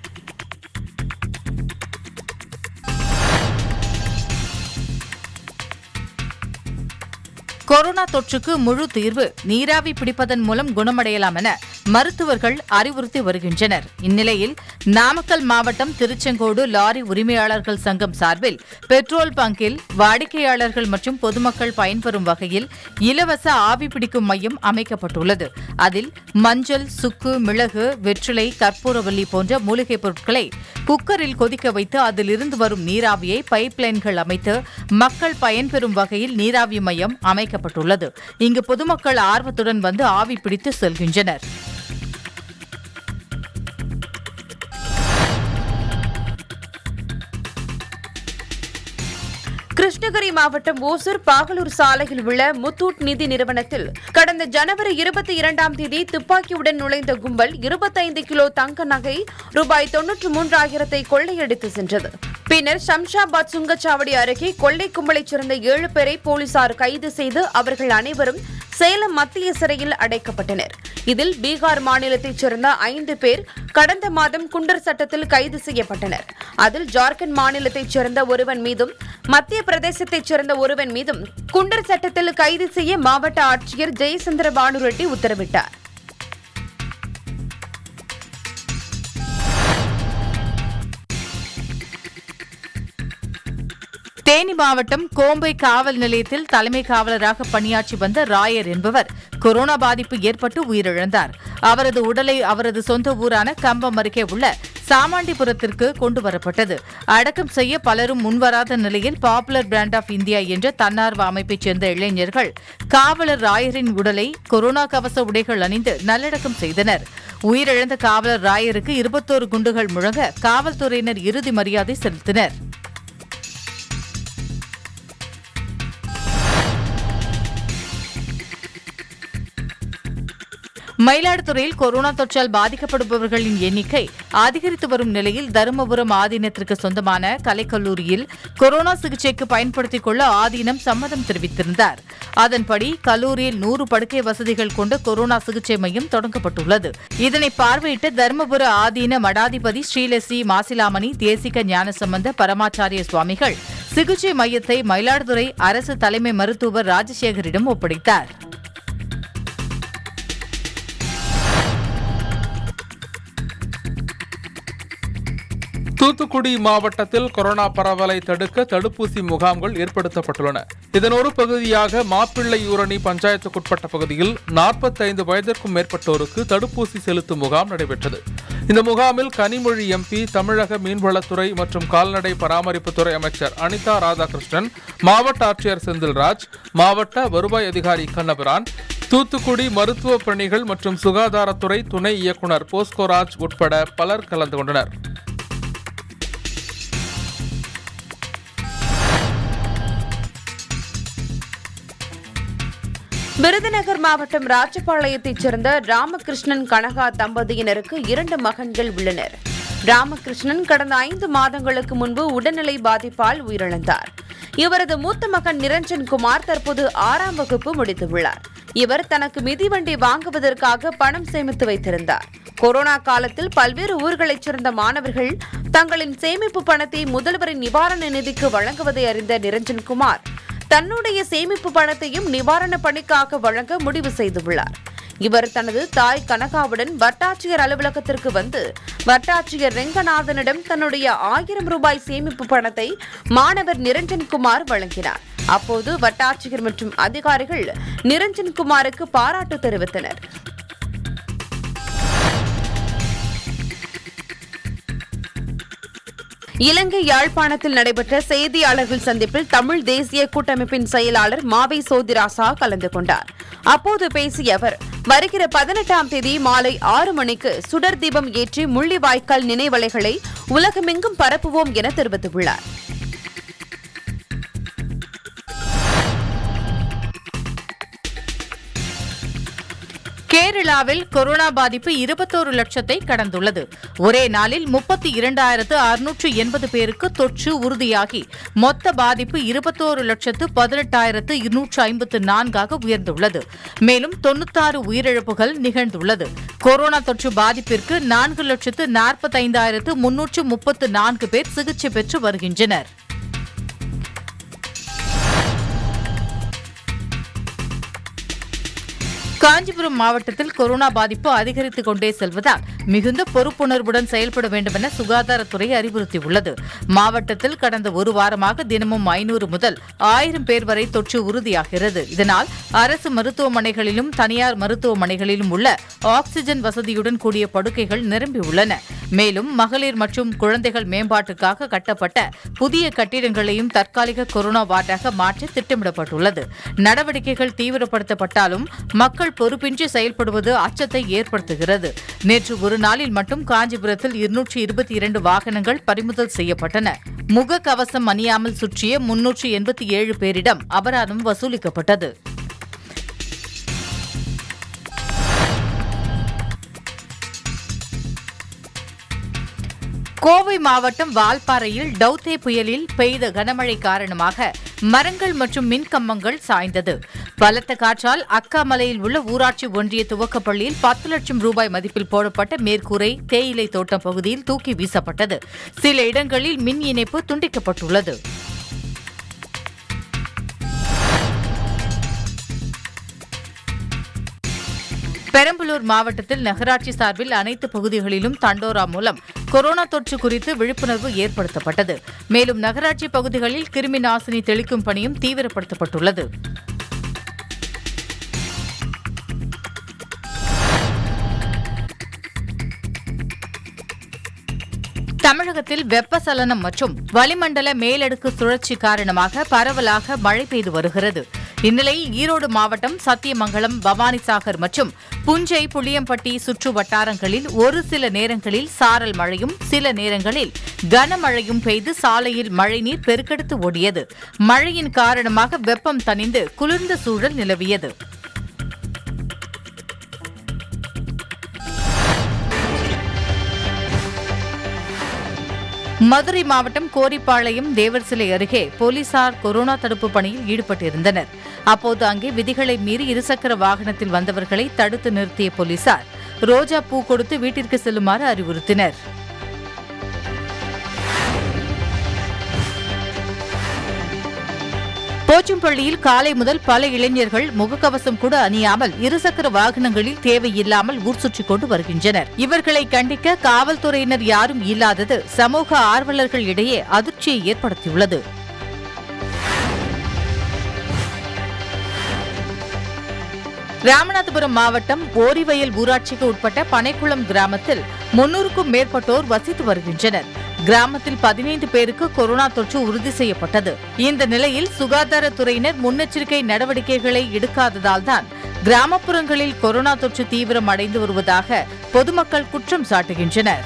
கொரோனா தொற்றுக்கு முழு தீர்வு நீராவி பிடிப்பதன் மூலம் குணமடையலாம் என மருத்துவர்கள் அறிவுறுத்தி வருகின்றனர் இந்நிலையில் நாமக்கல் மாவட்டம் திருச்செங்கோடு லாரி உரிமையாளர்கள் சங்கம் சார்பில் பெட்ரோல் பங்கில் வாடிக்கையாளர்கள் மற்றும் பொதுமக்கள் பயன்பெறும் வகையில் இலவச ஆவி பிடிக்கும் மையம் அமைக்கப்பட்டுள்ளது அதில் மஞ்சள் சுக்கு மிளகு வெற்றிலை கற்பூரவல்லி போன்ற மூலிகைப் பொருட்களை குக்கரில் கொதிக்க வைத்து அதிலிருந்து வரும் நீராவியை பைப் லைன்கள் அமைத்து மக்கள் பயன்பெறும் வகையில் நீராவி மையம் அமைக்கப்பட்டுள்ளது இங்கு பொதுமக்கள் ஆர்வத்துடன் வந்து ஆவி பிடித்து செல்கின்றனர் கிருஷ்ணகிரி மாவட்டம் ஓசூர் பாகலூர் சாலையில் உள்ள முத்தூட் நிதி நிறுவனத்தில் கடந்த ஜனவரி இருபத்தி இரண்டாம் தேதி துப்பாக்கியுடன் நுழைந்த கும்பல் இருபத்தைந்து கிலோ தங்க நகை ரூபாய் தொன்னூற்று மூன்றாயிரத்தை கொள்ளையடித்து சென்றது பின்னர் ஷம்ஷாபாத் சுங்கச்சாவடி அருகே கொள்ளை கும்பலைச் சேர்ந்த ஏழு பேரை போலீசார் கைது செய்து அவர்கள் அனைவரும் சேலம் மத்திய சிறையில் அடைக்கப்பட்டனர் இதில் பீகார் மாநிலத்தைச் சேர்ந்த ஐந்து பேர் கடந்த மாதம் குண்டர் சட்டத்தில் கைது செய்யப்பட்டனர் அதில் ஜார்க்கண்ட் மாநிலத்தைச் சேர்ந்த ஒருவன் மீதும் மத்திய பிரதேசத்தைச் சேர்ந்த ஒருவன் மீதும் குண்டர் சட்டத்தில் கைது செய்ய மாவட்ட ஆட்சியர் ஜெயசந்திர பானுரெட்டி உத்தரவிட்டார் தேனி மாவட்டம் கோம்பை காவல் நிலையத்தில் தலைமை காவலராக பணியாற்றி வந்த ராயர் என்பவர் கொரோனா பாதிப்பு ஏற்பட்டு உயிரிழந்தார் அவரது உடலை அவரது சொந்த ஊரான கம்பம் அருகே உள்ள சாமாண்டிபுரத்திற்கு கொண்டு வரப்பட்டது அடக்கம் செய்ய பலரும் முன்வராத நிலையில் பாப்புலர் பிராண்ட் ஆஃப் இந்தியா என்ற தன்னார்வ அமைப்பைச் சேர்ந்த இளைஞர்கள் காவலர் ராயரின் உடலை கொரோனா கவச உடைகள் அணிந்து நல்லடக்கம் செய்தனர் உயிரிழந்த காவலர் ராயருக்கு இருபத்தோரு குண்டுகள் முழங்க காவல்துறையினர் இறுதி மரியாதை செலுத்தினர் மயிலாடுதுறையில் கொரோனா தொற்றால் பாதிக்கப்படுபவர்களின் எண்ணிக்கை அதிகரித்து வரும் நிலையில் தருமபுரம் ஆதீனத்திற்கு சொந்தமான கலைக்கல்லூரியில் கொரோனா சிகிச்சைக்கு பயன்படுத்திக் கொள்ள ஆதீனம் சம்மதம் தெரிவித்திருந்தார் அதன்படி கல்லூரியில் நூறு படுக்கை வசதிகள் கொண்ட கொரோனா சிகிச்சை மையம் தொடங்கப்பட்டுள்ளது இதனை பார்வையிட்ட தருமபுர ஆதீன மடாதிபதி ஸ்ரீலஸ்ரீ மாசிலாமணி தேசிக ஞானசம்பந்த பரமாச்சாரிய சுவாமிகள் சிகிச்சை மையத்தை மயிலாடுதுறை அரசு தலைமை மருத்துவர் ராஜசேகரிடம் ஒப்படைத்தார் தூத்துக்குடி மாவட்டத்தில் கொரோனா பரவலை தடுக்க தடுப்பூசி முகாம்கள் ஏற்படுத்தப்பட்டுள்ளன இதன் ஒரு பகுதியாக மாப்பிள்ளையூரணி பஞ்சாயத்துக்குட்பட்ட பகுதியில் 45 வயதிற்கும் மேற்பட்டோருக்கு தடுப்பூசி செலுத்தும் முகாம் நடைபெற்றது இந்த முகாமில் கனிமொழி எம்பி தமிழக மீன்வளத்துறை மற்றும் கால்நடை பராமரிப்புத்துறை அமைச்சர் அனிதா ராதாகிருஷ்ணன் மாவட்ட ஆட்சியர் செந்தில்ராஜ் மாவட்ட வருவாய் அதிகாரி கண்ணபிரான் தூத்துக்குடி மருத்துவ பணிகள் மற்றும் சுகாதாரத்துறை துணை இயக்குனர் போஸ்கோராஜ் உட்பட பலர் கலந்து கொண்டனர் விருதுநகர் மாவட்டம் ராஜபாளையத்தைச் சேர்ந்த ராமகிருஷ்ணன் கனகா தம்பதியினருக்கு இரண்டு மகன்கள் உள்ளனர் ராமகிருஷ்ணன் கடந்த ஐந்து மாதங்களுக்கு முன்பு உடல்நிலை பாதிப்பால் உயிரிழந்தார் இவரது மூத்த மகன் நிரஞ்சன் குமார் தற்போது ஆறாம் வகுப்பு முடித்துள்ளார் இவர் தனக்கு மிதிவண்டி வாங்குவதற்காக பணம் சேமித்து வைத்திருந்தார் கொரோனா காலத்தில் பல்வேறு ஊர்களைச் சேர்ந்த மாணவர்கள் தங்களின் சேமிப்பு பணத்தை முதல்வரின் நிவாரண நிதிக்கு வழங்குவதை அறிந்த நிரஞ்சன் குமார் தன்னுடைய சேமிப்பு பணத்தையும் நிவாரண பணிக்காக வழங்க முடிவு செய்துள்ளார் இவர் தனது தாய் கனகாவுடன் வட்டாட்சியர் அலுவலகத்திற்கு வந்து வட்டாட்சியர் ரெங்கநாதனிடம் தன்னுடைய ஆயிரம் ரூபாய் சேமிப்பு பணத்தை மாணவர் நிரஞ்சன் குமார் வழங்கினார் அப்போது வட்டாட்சியர் மற்றும் அதிகாரிகள் நிரஞ்சன் குமாருக்கு பாராட்டு தெரிவித்தனர் இலங்கை யாழ்ப்பாணத்தில் நடைபெற்ற செய்தியாளர்கள் சந்திப்பில் தமிழ் தேசிய கூட்டமைப்பின் செயலாளர் மாவை சோதிராசா கலந்து கொண்டார் அப்போது பேசிய அவர் வருகிற பதினெட்டாம் தேதி மாலை ஆறு மணிக்கு சுடர் தீபம் ஏற்றி முள்ளிவாய்க்கால் நினைவலைகளை உலகமெங்கும் பரப்புவோம் என தெரிவித்துள்ளார் கேரளாவில் கொரோனா பாதிப்பு இருபத்தோரு லட்சத்தை கடந்துள்ளது ஒரே நாளில் முப்பத்தி இரண்டாயிரத்து அறுநூற்று எண்பது பேருக்கு தொற்று உறுதியாகி மொத்த பாதிப்பு இருபத்தோரு லட்சத்து பதினெட்டாயிரத்து இருநூற்று ஐம்பத்து நான்காக உயர்ந்துள்ளது மேலும் தொன்னூத்தாறு உயிரிழப்புகள் நிகழ்ந்துள்ளது கொரோனா தொற்று பாதிப்பிற்கு நான்கு லட்சத்து நாற்பத்தைந்தாயிரத்து முன்னூற்று முப்பத்து நான்கு பேர் சிகிச்சை பெற்று வருகின்றனர் காஞ்சிபுரம் மாவட்டத்தில் கொரோனா பாதிப்பு அதிகரித்துக் கொண்டே செல்வதால் மிகுந்த பொறுப்புணர்வுடன் செயல்பட வேண்டும் என சுகாதாரத்துறை அறிவுறுத்தியுள்ளது மாவட்டத்தில் கடந்த ஒரு வாரமாக தினமும் ஐநூறு முதல் ஆயிரம் பேர் வரை தொற்று உறுதியாகிறது இதனால் அரசு மருத்துவமனைகளிலும் தனியார் மருத்துவமனைகளிலும் உள்ள ஆக்ஸிஜன் வசதியுடன் கூடிய படுக்கைகள் நிரம்பியுள்ளன மேலும் மகளிர் மற்றும் குழந்தைகள் மேம்பாட்டுக்காக கட்டப்பட்ட புதிய கட்டிடங்களையும் தற்காலிக கொரோனா வார்டாக மாற்ற திட்டமிடப்பட்டுள்ளது நடவடிக்கைகள் தீவிரப்படுத்தப்பட்டாலும் மக்கள் பொறுப்பின்றி செயல்படுவது அச்சத்தை ஏற்படுத்துகிறது நேற்று ஒரு நாளில் மட்டும் காஞ்சிபுரத்தில் இருநூற்றி இருபத்தி இரண்டு வாகனங்கள் பறிமுதல் செய்யப்பட்டன முக கவசம் அணியாமல் சுற்றிய முன்னூற்று எண்பத்தி ஏழு பேரிடம் அபராதம் வசூலிக்கப்பட்டது கோவை மாவட்டம் வால்பாறையில் டவுதே புயலில் பெய்த கனமழை காரணமாக மரங்கள் மற்றும் மின்கம்பங்கள் சாய்ந்தது பலத்த காற்றால் அக்காமலையில் உள்ள ஊராட்சி ஒன்றிய துவக்கப்பள்ளியில் பத்து லட்சம் ரூபாய் மதிப்பில் போடப்பட்ட மேற்கூரை தேயிலை தோட்டம் பகுதியில் தூக்கி வீசப்பட்டது சில இடங்களில் மின் இணைப்பு துண்டிக்கப்பட்டுள்ளது பெரம்பலூர் மாவட்டத்தில் நகராட்சி சார்பில் அனைத்து பகுதிகளிலும் தண்டோரா மூலம் கொரோனா தொற்று குறித்து விழிப்புணர்வு ஏற்படுத்தப்பட்டது மேலும் நகராட்சி பகுதிகளில் கிருமி நாசினி தெளிக்கும் பணியும் தீவிரப்படுத்தப்பட்டுள்ளது தமிழகத்தில் வெப்பசலனம் மற்றும் வளிமண்டல மேலடுக்கு சுழற்சி காரணமாக பரவலாக மழை பெய்து வருகிறது இந்நிலையில் ஈரோடு மாவட்டம் சத்தியமங்கலம் பவானிசாகர் மற்றும் புஞ்சை புளியம்பட்டி சுற்று வட்டாரங்களில் ஒரு சில நேரங்களில் சாரல் மழையும் சில நேரங்களில் கனமழையும் பெய்து சாலையில் மழைநீர் பெருக்கெடுத்து ஓடியது மழையின் காரணமாக வெப்பம் தணிந்து குளிர்ந்த சூழல் நிலவியது மதுரை மாவட்டம் கோரிப்பாளையம் தேவர் சிலை அருகே போலீசார் கொரோனா தடுப்பு பணியில் ஈடுபட்டிருந்தனர் அப்போது அங்கே விதிகளை மீறி இருசக்கர வாகனத்தில் வந்தவர்களை தடுத்து நிறுத்திய போலீசார் ரோஜா பூ கொடுத்து வீட்டிற்கு செல்லுமாறு அறிவுறுத்தினர் போச்சம்பள்ளியில் காலை முதல் பல இளைஞர்கள் முகக்கவசம் கூட அணியாமல் இருசக்கர வாகனங்களில் தேவையில்லாமல் ஊர் சுற்றிக் கொண்டு வருகின்றனர் இவர்களை கண்டிக்க காவல்துறையினர் யாரும் இல்லாதது சமூக ஆர்வலர்கள் இடையே அதிர்ச்சியை ஏற்படுத்தியுள்ளது ராமநாதபுரம் மாவட்டம் ஓரிவயல் ஊராட்சிக்கு உட்பட்ட பனைக்குளம் கிராமத்தில் முன்னூறுக்கும் மேற்பட்டோர் வசித்து வருகின்றனர் கிராமத்தில் பதினைந்து பேருக்கு கொரோனா தொற்று உறுதி செய்யப்பட்டது இந்த நிலையில் சுகாதாரத்துறையினர் முன்னெச்சரிக்கை நடவடிக்கைகளை எடுக்காததால் தான் கிராமப்புறங்களில் கொரோனா தொற்று தீவிரம் அடைந்து வருவதாக பொதுமக்கள் குற்றம் சாட்டுகின்றனர்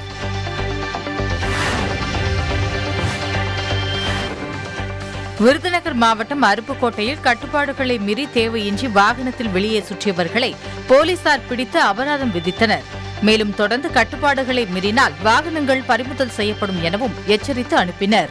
விருதுநகர் மாவட்டம் அருப்புக்கோட்டையில் கட்டுப்பாடுகளை மீறி தேவையின்றி வாகனத்தில் வெளியே சுற்றியவர்களை போலீசார் பிடித்து அபராதம் விதித்தனர் மேலும் தொடர்ந்து கட்டுப்பாடுகளை மீறினால் வாகனங்கள் பறிமுதல் செய்யப்படும் எனவும் எச்சரித்து அனுப்பினர்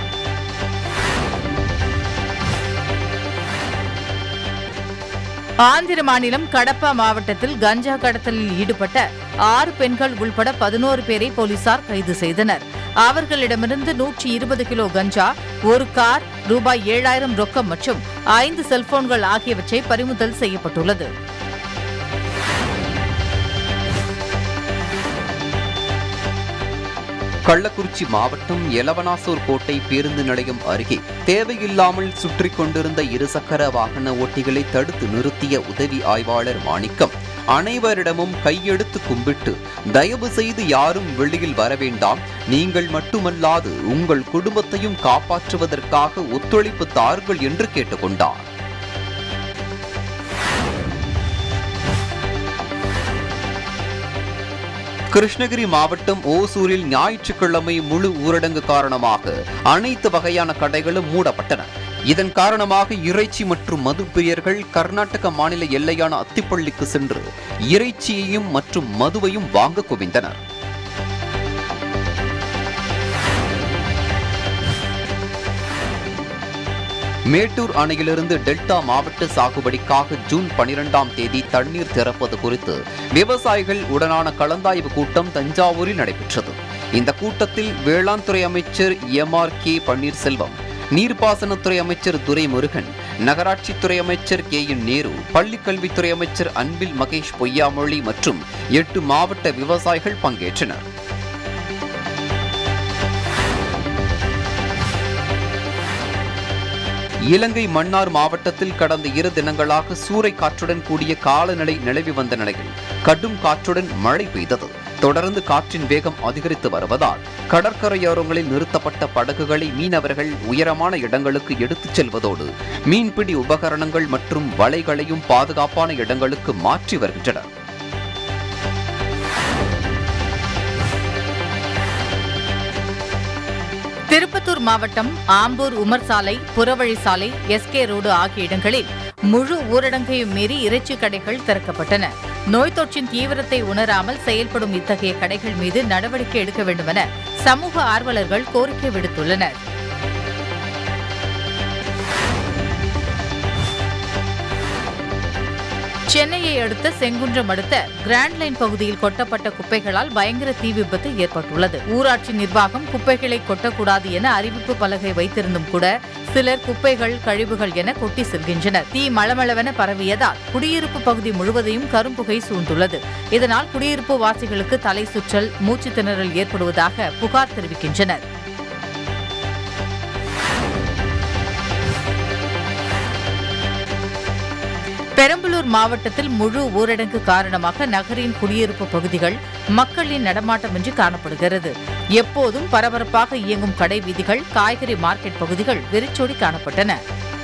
ஆந்திர மாநிலம் கடப்பா மாவட்டத்தில் கஞ்சா கடத்தலில் ஈடுபட்ட ஆறு பெண்கள் உள்பட பதினோரு பேரை போலீசார் கைது செய்தனர் அவர்களிடமிருந்து நூற்றி இருபது கிலோ கஞ்சா ஒரு கார் ரூபாய் ஏழாயிரம் ரொக்கம் மற்றும் ஐந்து செல்போன்கள் ஆகியவற்றை பறிமுதல் செய்யப்பட்டுள்ளது கள்ளக்குறிச்சி மாவட்டம் எலவனாசூர் கோட்டை பேருந்து நிலையம் அருகே தேவையில்லாமல் சுற்றிக் கொண்டிருந்த இருசக்கர வாகன ஓட்டிகளை தடுத்து நிறுத்திய உதவி ஆய்வாளர் மாணிக்கம் அனைவரிடமும் கையெடுத்து கும்பிட்டு தயவு செய்து யாரும் வெளியில் வர வேண்டாம் நீங்கள் மட்டுமல்லாது உங்கள் குடும்பத்தையும் காப்பாற்றுவதற்காக ஒத்துழைப்பு தாருங்கள் என்று கேட்டுக்கொண்டார் கிருஷ்ணகிரி மாவட்டம் ஓசூரில் ஞாயிற்றுக்கிழமை முழு ஊரடங்கு காரணமாக அனைத்து வகையான கடைகளும் மூடப்பட்டன இதன் காரணமாக இறைச்சி மற்றும் மது பிரியர்கள் கர்நாடக மாநில எல்லையான அத்திப்பள்ளிக்கு சென்று இறைச்சியையும் மற்றும் மதுவையும் வாங்க குவிந்தனர் மேட்டூர் அணையிலிருந்து டெல்டா மாவட்ட சாகுபடிக்காக ஜூன் பனிரெண்டாம் தேதி தண்ணீர் திறப்பது குறித்து விவசாயிகள் உடனான கலந்தாய்வு கூட்டம் தஞ்சாவூரில் நடைபெற்றது இந்த கூட்டத்தில் வேளாண் துறை அமைச்சர் எம் ஆர் கே பன்னீர்செல்வம் நீர்ப்பாசனத்துறை அமைச்சர் துரைமுருகன் நகராட்சித்துறை அமைச்சர் கே என் நேரு பள்ளிக்கல்வித்துறை அமைச்சர் அன்பில் மகேஷ் பொய்யாமொழி மற்றும் எட்டு மாவட்ட விவசாயிகள் பங்கேற்றனர் இலங்கை மன்னார் மாவட்டத்தில் கடந்த இரு தினங்களாக சூறை காற்றுடன் கூடிய காலநிலை நிலவி வந்த நிலையில் கடும் காற்றுடன் மழை பெய்தது தொடர்ந்து காற்றின் வேகம் அதிகரித்து வருவதால் கடற்கரையோரங்களில் நிறுத்தப்பட்ட படகுகளை மீனவர்கள் உயரமான இடங்களுக்கு எடுத்துச் செல்வதோடு மீன்பிடி உபகரணங்கள் மற்றும் வலைகளையும் பாதுகாப்பான இடங்களுக்கு மாற்றி வருகின்றனர் திருப்பத்தூர் மாவட்டம் ஆம்பூர் உமர் சாலை புறவழி சாலை எஸ்கே ரோடு ஆகிய இடங்களில் முழு ஊரடங்கையும் மீறி இறைச்சி கடைகள் திறக்கப்பட்டன நோய் தொற்றின் தீவிரத்தை உணராமல் செயல்படும் இத்தகைய கடைகள் மீது நடவடிக்கை எடுக்க வேண்டுமென சமூக ஆர்வலர்கள் கோரிக்கை விடுத்துள்ளனர் சென்னையை அடுத்த செங்குன்றம் அடுத்த கிராண்ட் லைன் பகுதியில் கொட்டப்பட்ட குப்பைகளால் பயங்கர தீ விபத்து ஏற்பட்டுள்ளது ஊராட்சி நிர்வாகம் குப்பைகளை கொட்டக்கூடாது என அறிவிப்பு பலகை வைத்திருந்தும் கூட சிலர் குப்பைகள் கழிவுகள் என கொட்டி செல்கின்றனர் தீ மளமளவென பரவியதால் குடியிருப்பு பகுதி முழுவதையும் கரும்புகை சூழ்ந்துள்ளது இதனால் குடியிருப்பு வாசிகளுக்கு தலை சுற்றல் மூச்சு திணறல் ஏற்படுவதாக புகார் தெரிவிக்கின்றனர் பெரம்பலூர் மாவட்டத்தில் முழு ஊரடங்கு காரணமாக நகரின் குடியிருப்பு பகுதிகள் மக்களின் நடமாட்டமின்றி காணப்படுகிறது எப்போதும் பரபரப்பாக இயங்கும் கடை வீதிகள் காய்கறி மார்க்கெட் பகுதிகள் வெறிச்சோடி காணப்பட்டன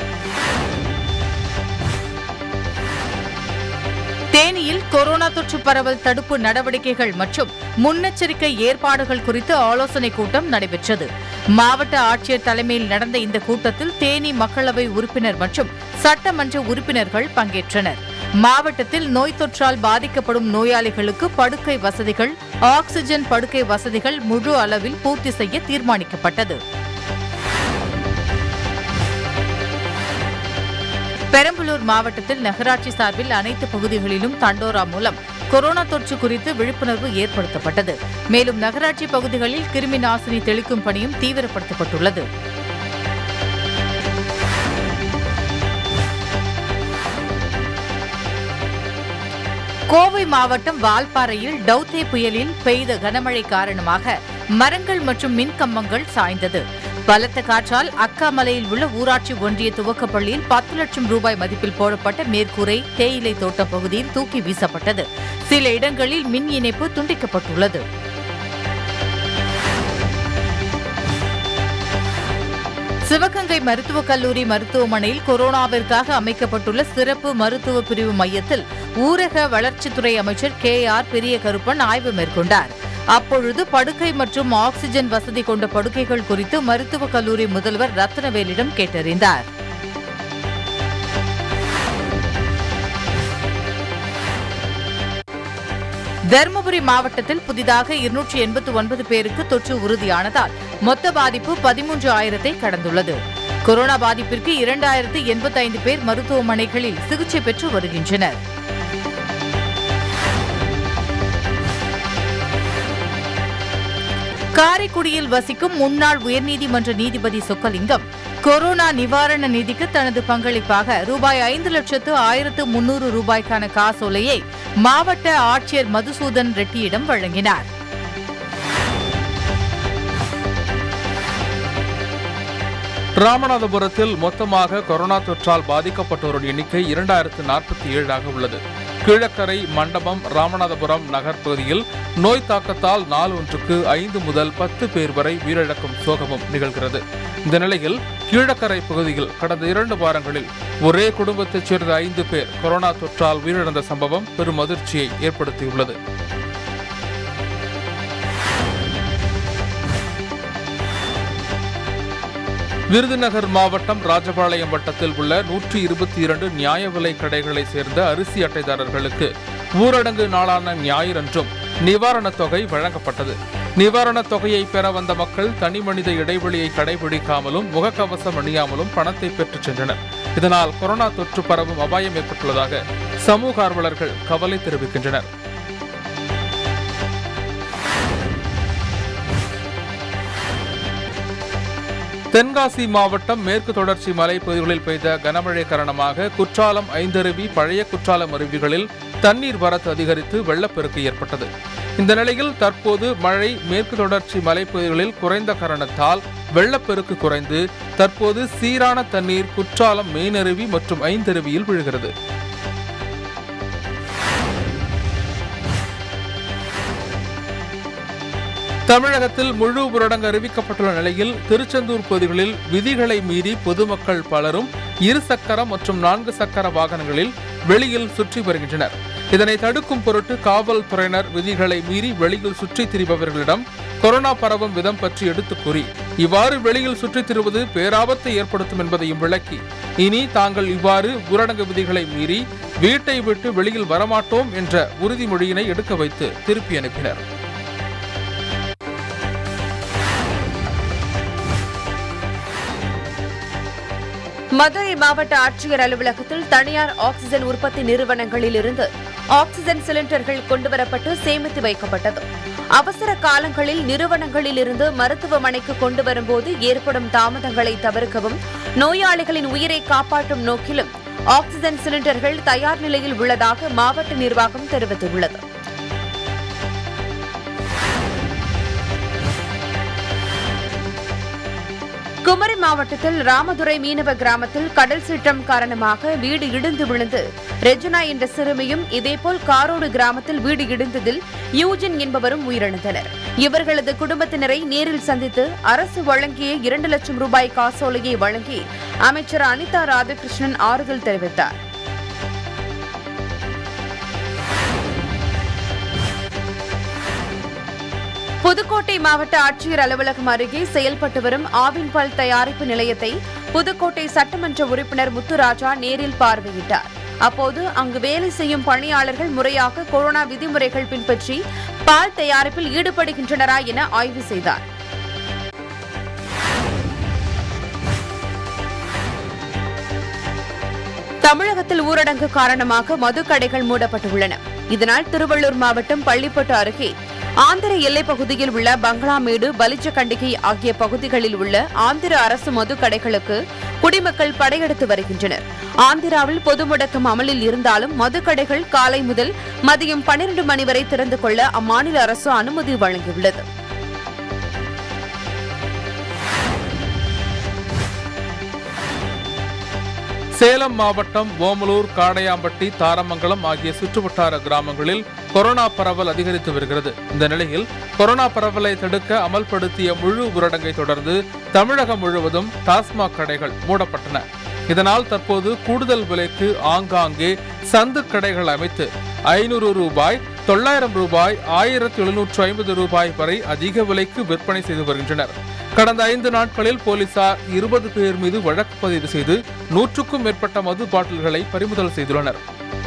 தேனியில் கொரோனா தொற்று பரவல் தடுப்பு நடவடிக்கைகள் மற்றும் முன்னெச்சரிக்கை ஏற்பாடுகள் குறித்து ஆலோசனைக் கூட்டம் நடைபெற்றது மாவட்ட ஆட்சியர் தலைமையில் நடந்த இந்த கூட்டத்தில் தேனி மக்களவை உறுப்பினர் மற்றும் சட்டமன்ற உறுப்பினர்கள் பங்கேற்றனர் மாவட்டத்தில் நோய் தொற்றால் பாதிக்கப்படும் நோயாளிகளுக்கு படுக்கை வசதிகள் ஆக்ஸிஜன் படுக்கை வசதிகள் முழு அளவில் பூர்த்தி செய்ய தீர்மானிக்கப்பட்டது பெரம்பலூர் மாவட்டத்தில் நகராட்சி சார்பில் அனைத்து பகுதிகளிலும் தண்டோரா மூலம் கொரோனா தொற்று குறித்து விழிப்புணர்வு ஏற்படுத்தப்பட்டது மேலும் நகராட்சி பகுதிகளில் கிருமி நாசினி தெளிக்கும் பணியும் தீவிரப்படுத்தப்பட்டுள்ளது கோவை மாவட்டம் வால்பாறையில் டவுதே புயலில் பெய்த கனமழை காரணமாக மரங்கள் மற்றும் மின்கம்பங்கள் சாய்ந்தது பலத்த காற்றால் அக்காமலையில் உள்ள ஊராட்சி ஒன்றிய துவக்கப் பள்ளியில் பத்து லட்சம் ரூபாய் மதிப்பில் போடப்பட்ட மேற்கூரை தேயிலை தோட்ட பகுதியில் தூக்கி வீசப்பட்டது சில இடங்களில் மின் இணைப்பு துண்டிக்கப்பட்டுள்ளது சிவகங்கை மருத்துவக் கல்லூரி மருத்துவமனையில் கொரோனாவிற்காக அமைக்கப்பட்டுள்ள சிறப்பு மருத்துவ பிரிவு மையத்தில் ஊரக வளர்ச்சித்துறை அமைச்சர் கே ஆர் பெரிய கருப்பன் ஆய்வு மேற்கொண்டார் அப்பொழுது படுக்கை மற்றும் ஆக்ஸிஜன் வசதி கொண்ட படுக்கைகள் குறித்து மருத்துவக் கல்லூரி முதல்வர் ரத்னவேலிடம் கேட்டறிந்தார் தருமபுரி மாவட்டத்தில் புதிதாக இருநூற்றி எண்பத்து ஒன்பது பேருக்கு தொற்று உறுதியானதால் மொத்த பாதிப்பு பதிமூன்று ஆயிரத்தை கடந்துள்ளது கொரோனா பாதிப்பிற்கு இரண்டாயிரத்து எண்பத்தைந்து பேர் மருத்துவமனைகளில் சிகிச்சை பெற்று வருகின்றனர் காரைக்குடியில் வசிக்கும் முன்னாள் உயர்நீதிமன்ற நீதிபதி சொக்கலிங்கம் கொரோனா நிவாரண நிதிக்கு தனது பங்களிப்பாக ரூபாய் ஐந்து லட்சத்து ஆயிரத்து முன்னூறு ரூபாய்க்கான காசோலையை மாவட்ட ஆட்சியர் மதுசூதன் ரெட்டியிடம் வழங்கினார் ராமநாதபுரத்தில் மொத்தமாக கொரோனா தொற்றால் பாதிக்கப்பட்டோரின் எண்ணிக்கை இரண்டாயிரத்து நாற்பத்தி ஏழாக உள்ளது கீழக்கரை மண்டபம் ராமநாதபுரம் நகர் பகுதியில் நோய் தாக்கத்தால் நாள் ஒன்றுக்கு ஐந்து முதல் பத்து பேர் வரை உயிரிழக்கும் சோகமும் நிகழ்கிறது இந்த நிலையில் கீழக்கரை பகுதியில் கடந்த இரண்டு வாரங்களில் ஒரே குடும்பத்தைச் சேர்ந்த ஐந்து பேர் கொரோனா தொற்றால் உயிரிழந்த சம்பவம் பெரும் அதிர்ச்சியை ஏற்படுத்தியுள்ளது விருதுநகர் மாவட்டம் ராஜபாளையம் வட்டத்தில் உள்ள நூற்றி இருபத்தி இரண்டு நியாய விலை கடைகளை சேர்ந்த அரிசி அட்டைதாரர்களுக்கு ஊரடங்கு நாளான ஞாயிறன்றும் நிவாரணத் தொகை வழங்கப்பட்டது நிவாரணத் தொகையை பெற வந்த மக்கள் தனிமனித இடைவெளியை கடைபிடிக்காமலும் முகக்கவசம் அணியாமலும் பணத்தை பெற்றுச் சென்றனர் இதனால் கொரோனா தொற்று பரவும் அபாயம் ஏற்பட்டுள்ளதாக சமூக ஆர்வலர்கள் கவலை தெரிவிக்கின்றனர் தென்காசி மாவட்டம் மேற்கு தொடர்ச்சி மலைப்பகுதிகளில் பெய்த கனமழை காரணமாக குற்றாலம் ஐந்தருவி பழைய குற்றாலம் அருவிகளில் தண்ணீர் வரத்து அதிகரித்து வெள்ளப்பெருக்கு ஏற்பட்டது இந்த நிலையில் தற்போது மழை மேற்கு தொடர்ச்சி மலைப்பகுதிகளில் குறைந்த காரணத்தால் வெள்ளப்பெருக்கு குறைந்து தற்போது சீரான தண்ணீர் குற்றாலம் மெயினருவி மற்றும் ஐந்தருவியில் விழுகிறது தமிழகத்தில் முழு ஊரடங்கு அறிவிக்கப்பட்டுள்ள நிலையில் திருச்செந்தூர் பகுதிகளில் விதிகளை மீறி பொதுமக்கள் பலரும் இரு சக்கர மற்றும் நான்கு சக்கர வாகனங்களில் வெளியில் சுற்றி வருகின்றனர் இதனை தடுக்கும் பொருட்டு காவல்துறையினர் விதிகளை மீறி வெளியில் சுற்றித் திரிபவர்களிடம் கொரோனா பரவும் விதம் பற்றி எடுத்துக் கூறி இவ்வாறு வெளியில் சுற்றித் திரிவது பேராபத்தை ஏற்படுத்தும் என்பதையும் விளக்கி இனி தாங்கள் இவ்வாறு ஊரடங்கு விதிகளை மீறி வீட்டை விட்டு வெளியில் வரமாட்டோம் என்ற உறுதிமொழியினை எடுக்க வைத்து திருப்பி அனுப்பினர் மதுரை மாவட்ட ஆட்சியர் அலுவலகத்தில் தனியார் ஆக்சிஜன் உற்பத்தி நிறுவனங்களில் இருந்து ஆக்சிஜன் சிலிண்டர்கள் கொண்டுவரப்பட்டு சேமித்து வைக்கப்பட்டது அவசர காலங்களில் நிறுவனங்களில் இருந்து மருத்துவமனைக்கு கொண்டு வரும்போது ஏற்படும் தாமதங்களை தவிர்க்கவும் நோயாளிகளின் உயிரை காப்பாற்றும் நோக்கிலும் ஆக்சிஜன் சிலிண்டர்கள் தயார் நிலையில் உள்ளதாக மாவட்ட நிர்வாகம் தெரிவித்துள்ளது குமரி மாவட்டத்தில் ராமதுரை மீனவ கிராமத்தில் கடல் சீற்றம் காரணமாக வீடு இடிந்து விழுந்து ரெஜினா என்ற சிறுமியும் இதேபோல் காரோடு கிராமத்தில் வீடு இடிந்ததில் யூஜின் என்பவரும் உயிரிழந்தனர் இவர்களது குடும்பத்தினரை நேரில் சந்தித்து அரசு வழங்கிய இரண்டு லட்சம் ரூபாய் காசோலையை வழங்கி அமைச்சர் அனிதா ராதாகிருஷ்ணன் ஆறுதல் தெரிவித்தார் புதுக்கோட்டை மாவட்ட ஆட்சியர் அலுவலகம் அருகே செயல்பட்டு வரும் ஆவின் பால் தயாரிப்பு நிலையத்தை புதுக்கோட்டை சட்டமன்ற உறுப்பினர் முத்துராஜா நேரில் பார்வையிட்டார் அப்போது அங்கு வேலை செய்யும் பணியாளர்கள் முறையாக கொரோனா விதிமுறைகள் பின்பற்றி பால் தயாரிப்பில் ஈடுபடுகின்றனரா என ஆய்வு செய்தார் தமிழகத்தில் ஊரடங்கு காரணமாக மதுக்கடைகள் மூடப்பட்டுள்ளன இதனால் திருவள்ளூர் மாவட்டம் பள்ளிப்பட்டு அருகே ஆந்திர எல்லைப் பகுதியில் உள்ள பங்களாமேடு பலிச்சகண்டிகை ஆகிய பகுதிகளில் உள்ள ஆந்திர அரசு மதுக்கடைகளுக்கு குடிமக்கள் படையெடுத்து வருகின்றனர் ஆந்திராவில் பொது முடக்கம் அமலில் இருந்தாலும் மதுக்கடைகள் காலை முதல் மதியம் பன்னிரண்டு மணி வரை திறந்து கொள்ள அம்மாநில அரசு அனுமதி வழங்கியுள்ளது சேலம் மாவட்டம் ஓமலூர் காடையாம்பட்டி தாரமங்கலம் ஆகிய சுற்றுவட்டார கிராமங்களில் கொரோனா பரவல் அதிகரித்து வருகிறது இந்த நிலையில் கொரோனா பரவலை தடுக்க அமல்படுத்திய முழு ஊரடங்கை தொடர்ந்து தமிழகம் முழுவதும் டாஸ்மாக் கடைகள் மூடப்பட்டன இதனால் தற்போது கூடுதல் விலைக்கு ஆங்காங்கே சந்து கடைகள் அமைத்து ஐநூறு ரூபாய் தொள்ளாயிரம் ரூபாய் ஆயிரத்தி எழுநூற்று ஐம்பது ரூபாய் வரை அதிக விலைக்கு விற்பனை செய்து வருகின்றனர் கடந்த ஐந்து நாட்களில் போலீசார் இருபது பேர் மீது வழக்கு பதிவு செய்து நூற்றுக்கும் மேற்பட்ட மது பாட்டில்களை பறிமுதல் செய்துள்ளனர்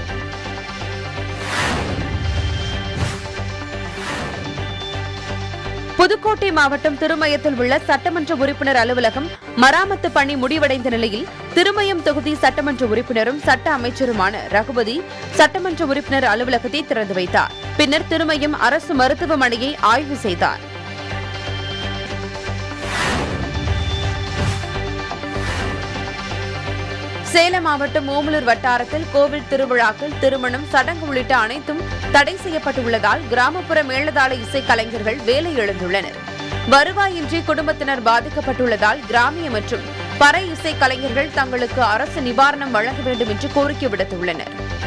புதுக்கோட்டை மாவட்டம் திருமயத்தில் உள்ள சட்டமன்ற உறுப்பினர் அலுவலகம் மராமத்து பணி முடிவடைந்த நிலையில் திருமயம் தொகுதி சட்டமன்ற உறுப்பினரும் சட்ட அமைச்சருமான ரகுபதி சட்டமன்ற உறுப்பினர் அலுவலகத்தை திறந்து வைத்தார் பின்னர் திருமயம் அரசு மருத்துவமனையை ஆய்வு செய்தார் சேலம் மாவட்டம் ஓமலூர் வட்டாரத்தில் கோவில் திருவிழாக்கள் திருமணம் சடங்கு உள்ளிட்ட அனைத்தும் தடை செய்யப்பட்டுள்ளதால் கிராமப்புற மேளதாள இசை கலைஞர்கள் வேலை இழந்துள்ளனர் வருவாயின்றி குடும்பத்தினர் பாதிக்கப்பட்டுள்ளதால் கிராமிய மற்றும் பறை இசை கலைஞர்கள் தங்களுக்கு அரசு நிவாரணம் வழங்க வேண்டும் என்று கோரிக்கை விடுத்துள்ளனர்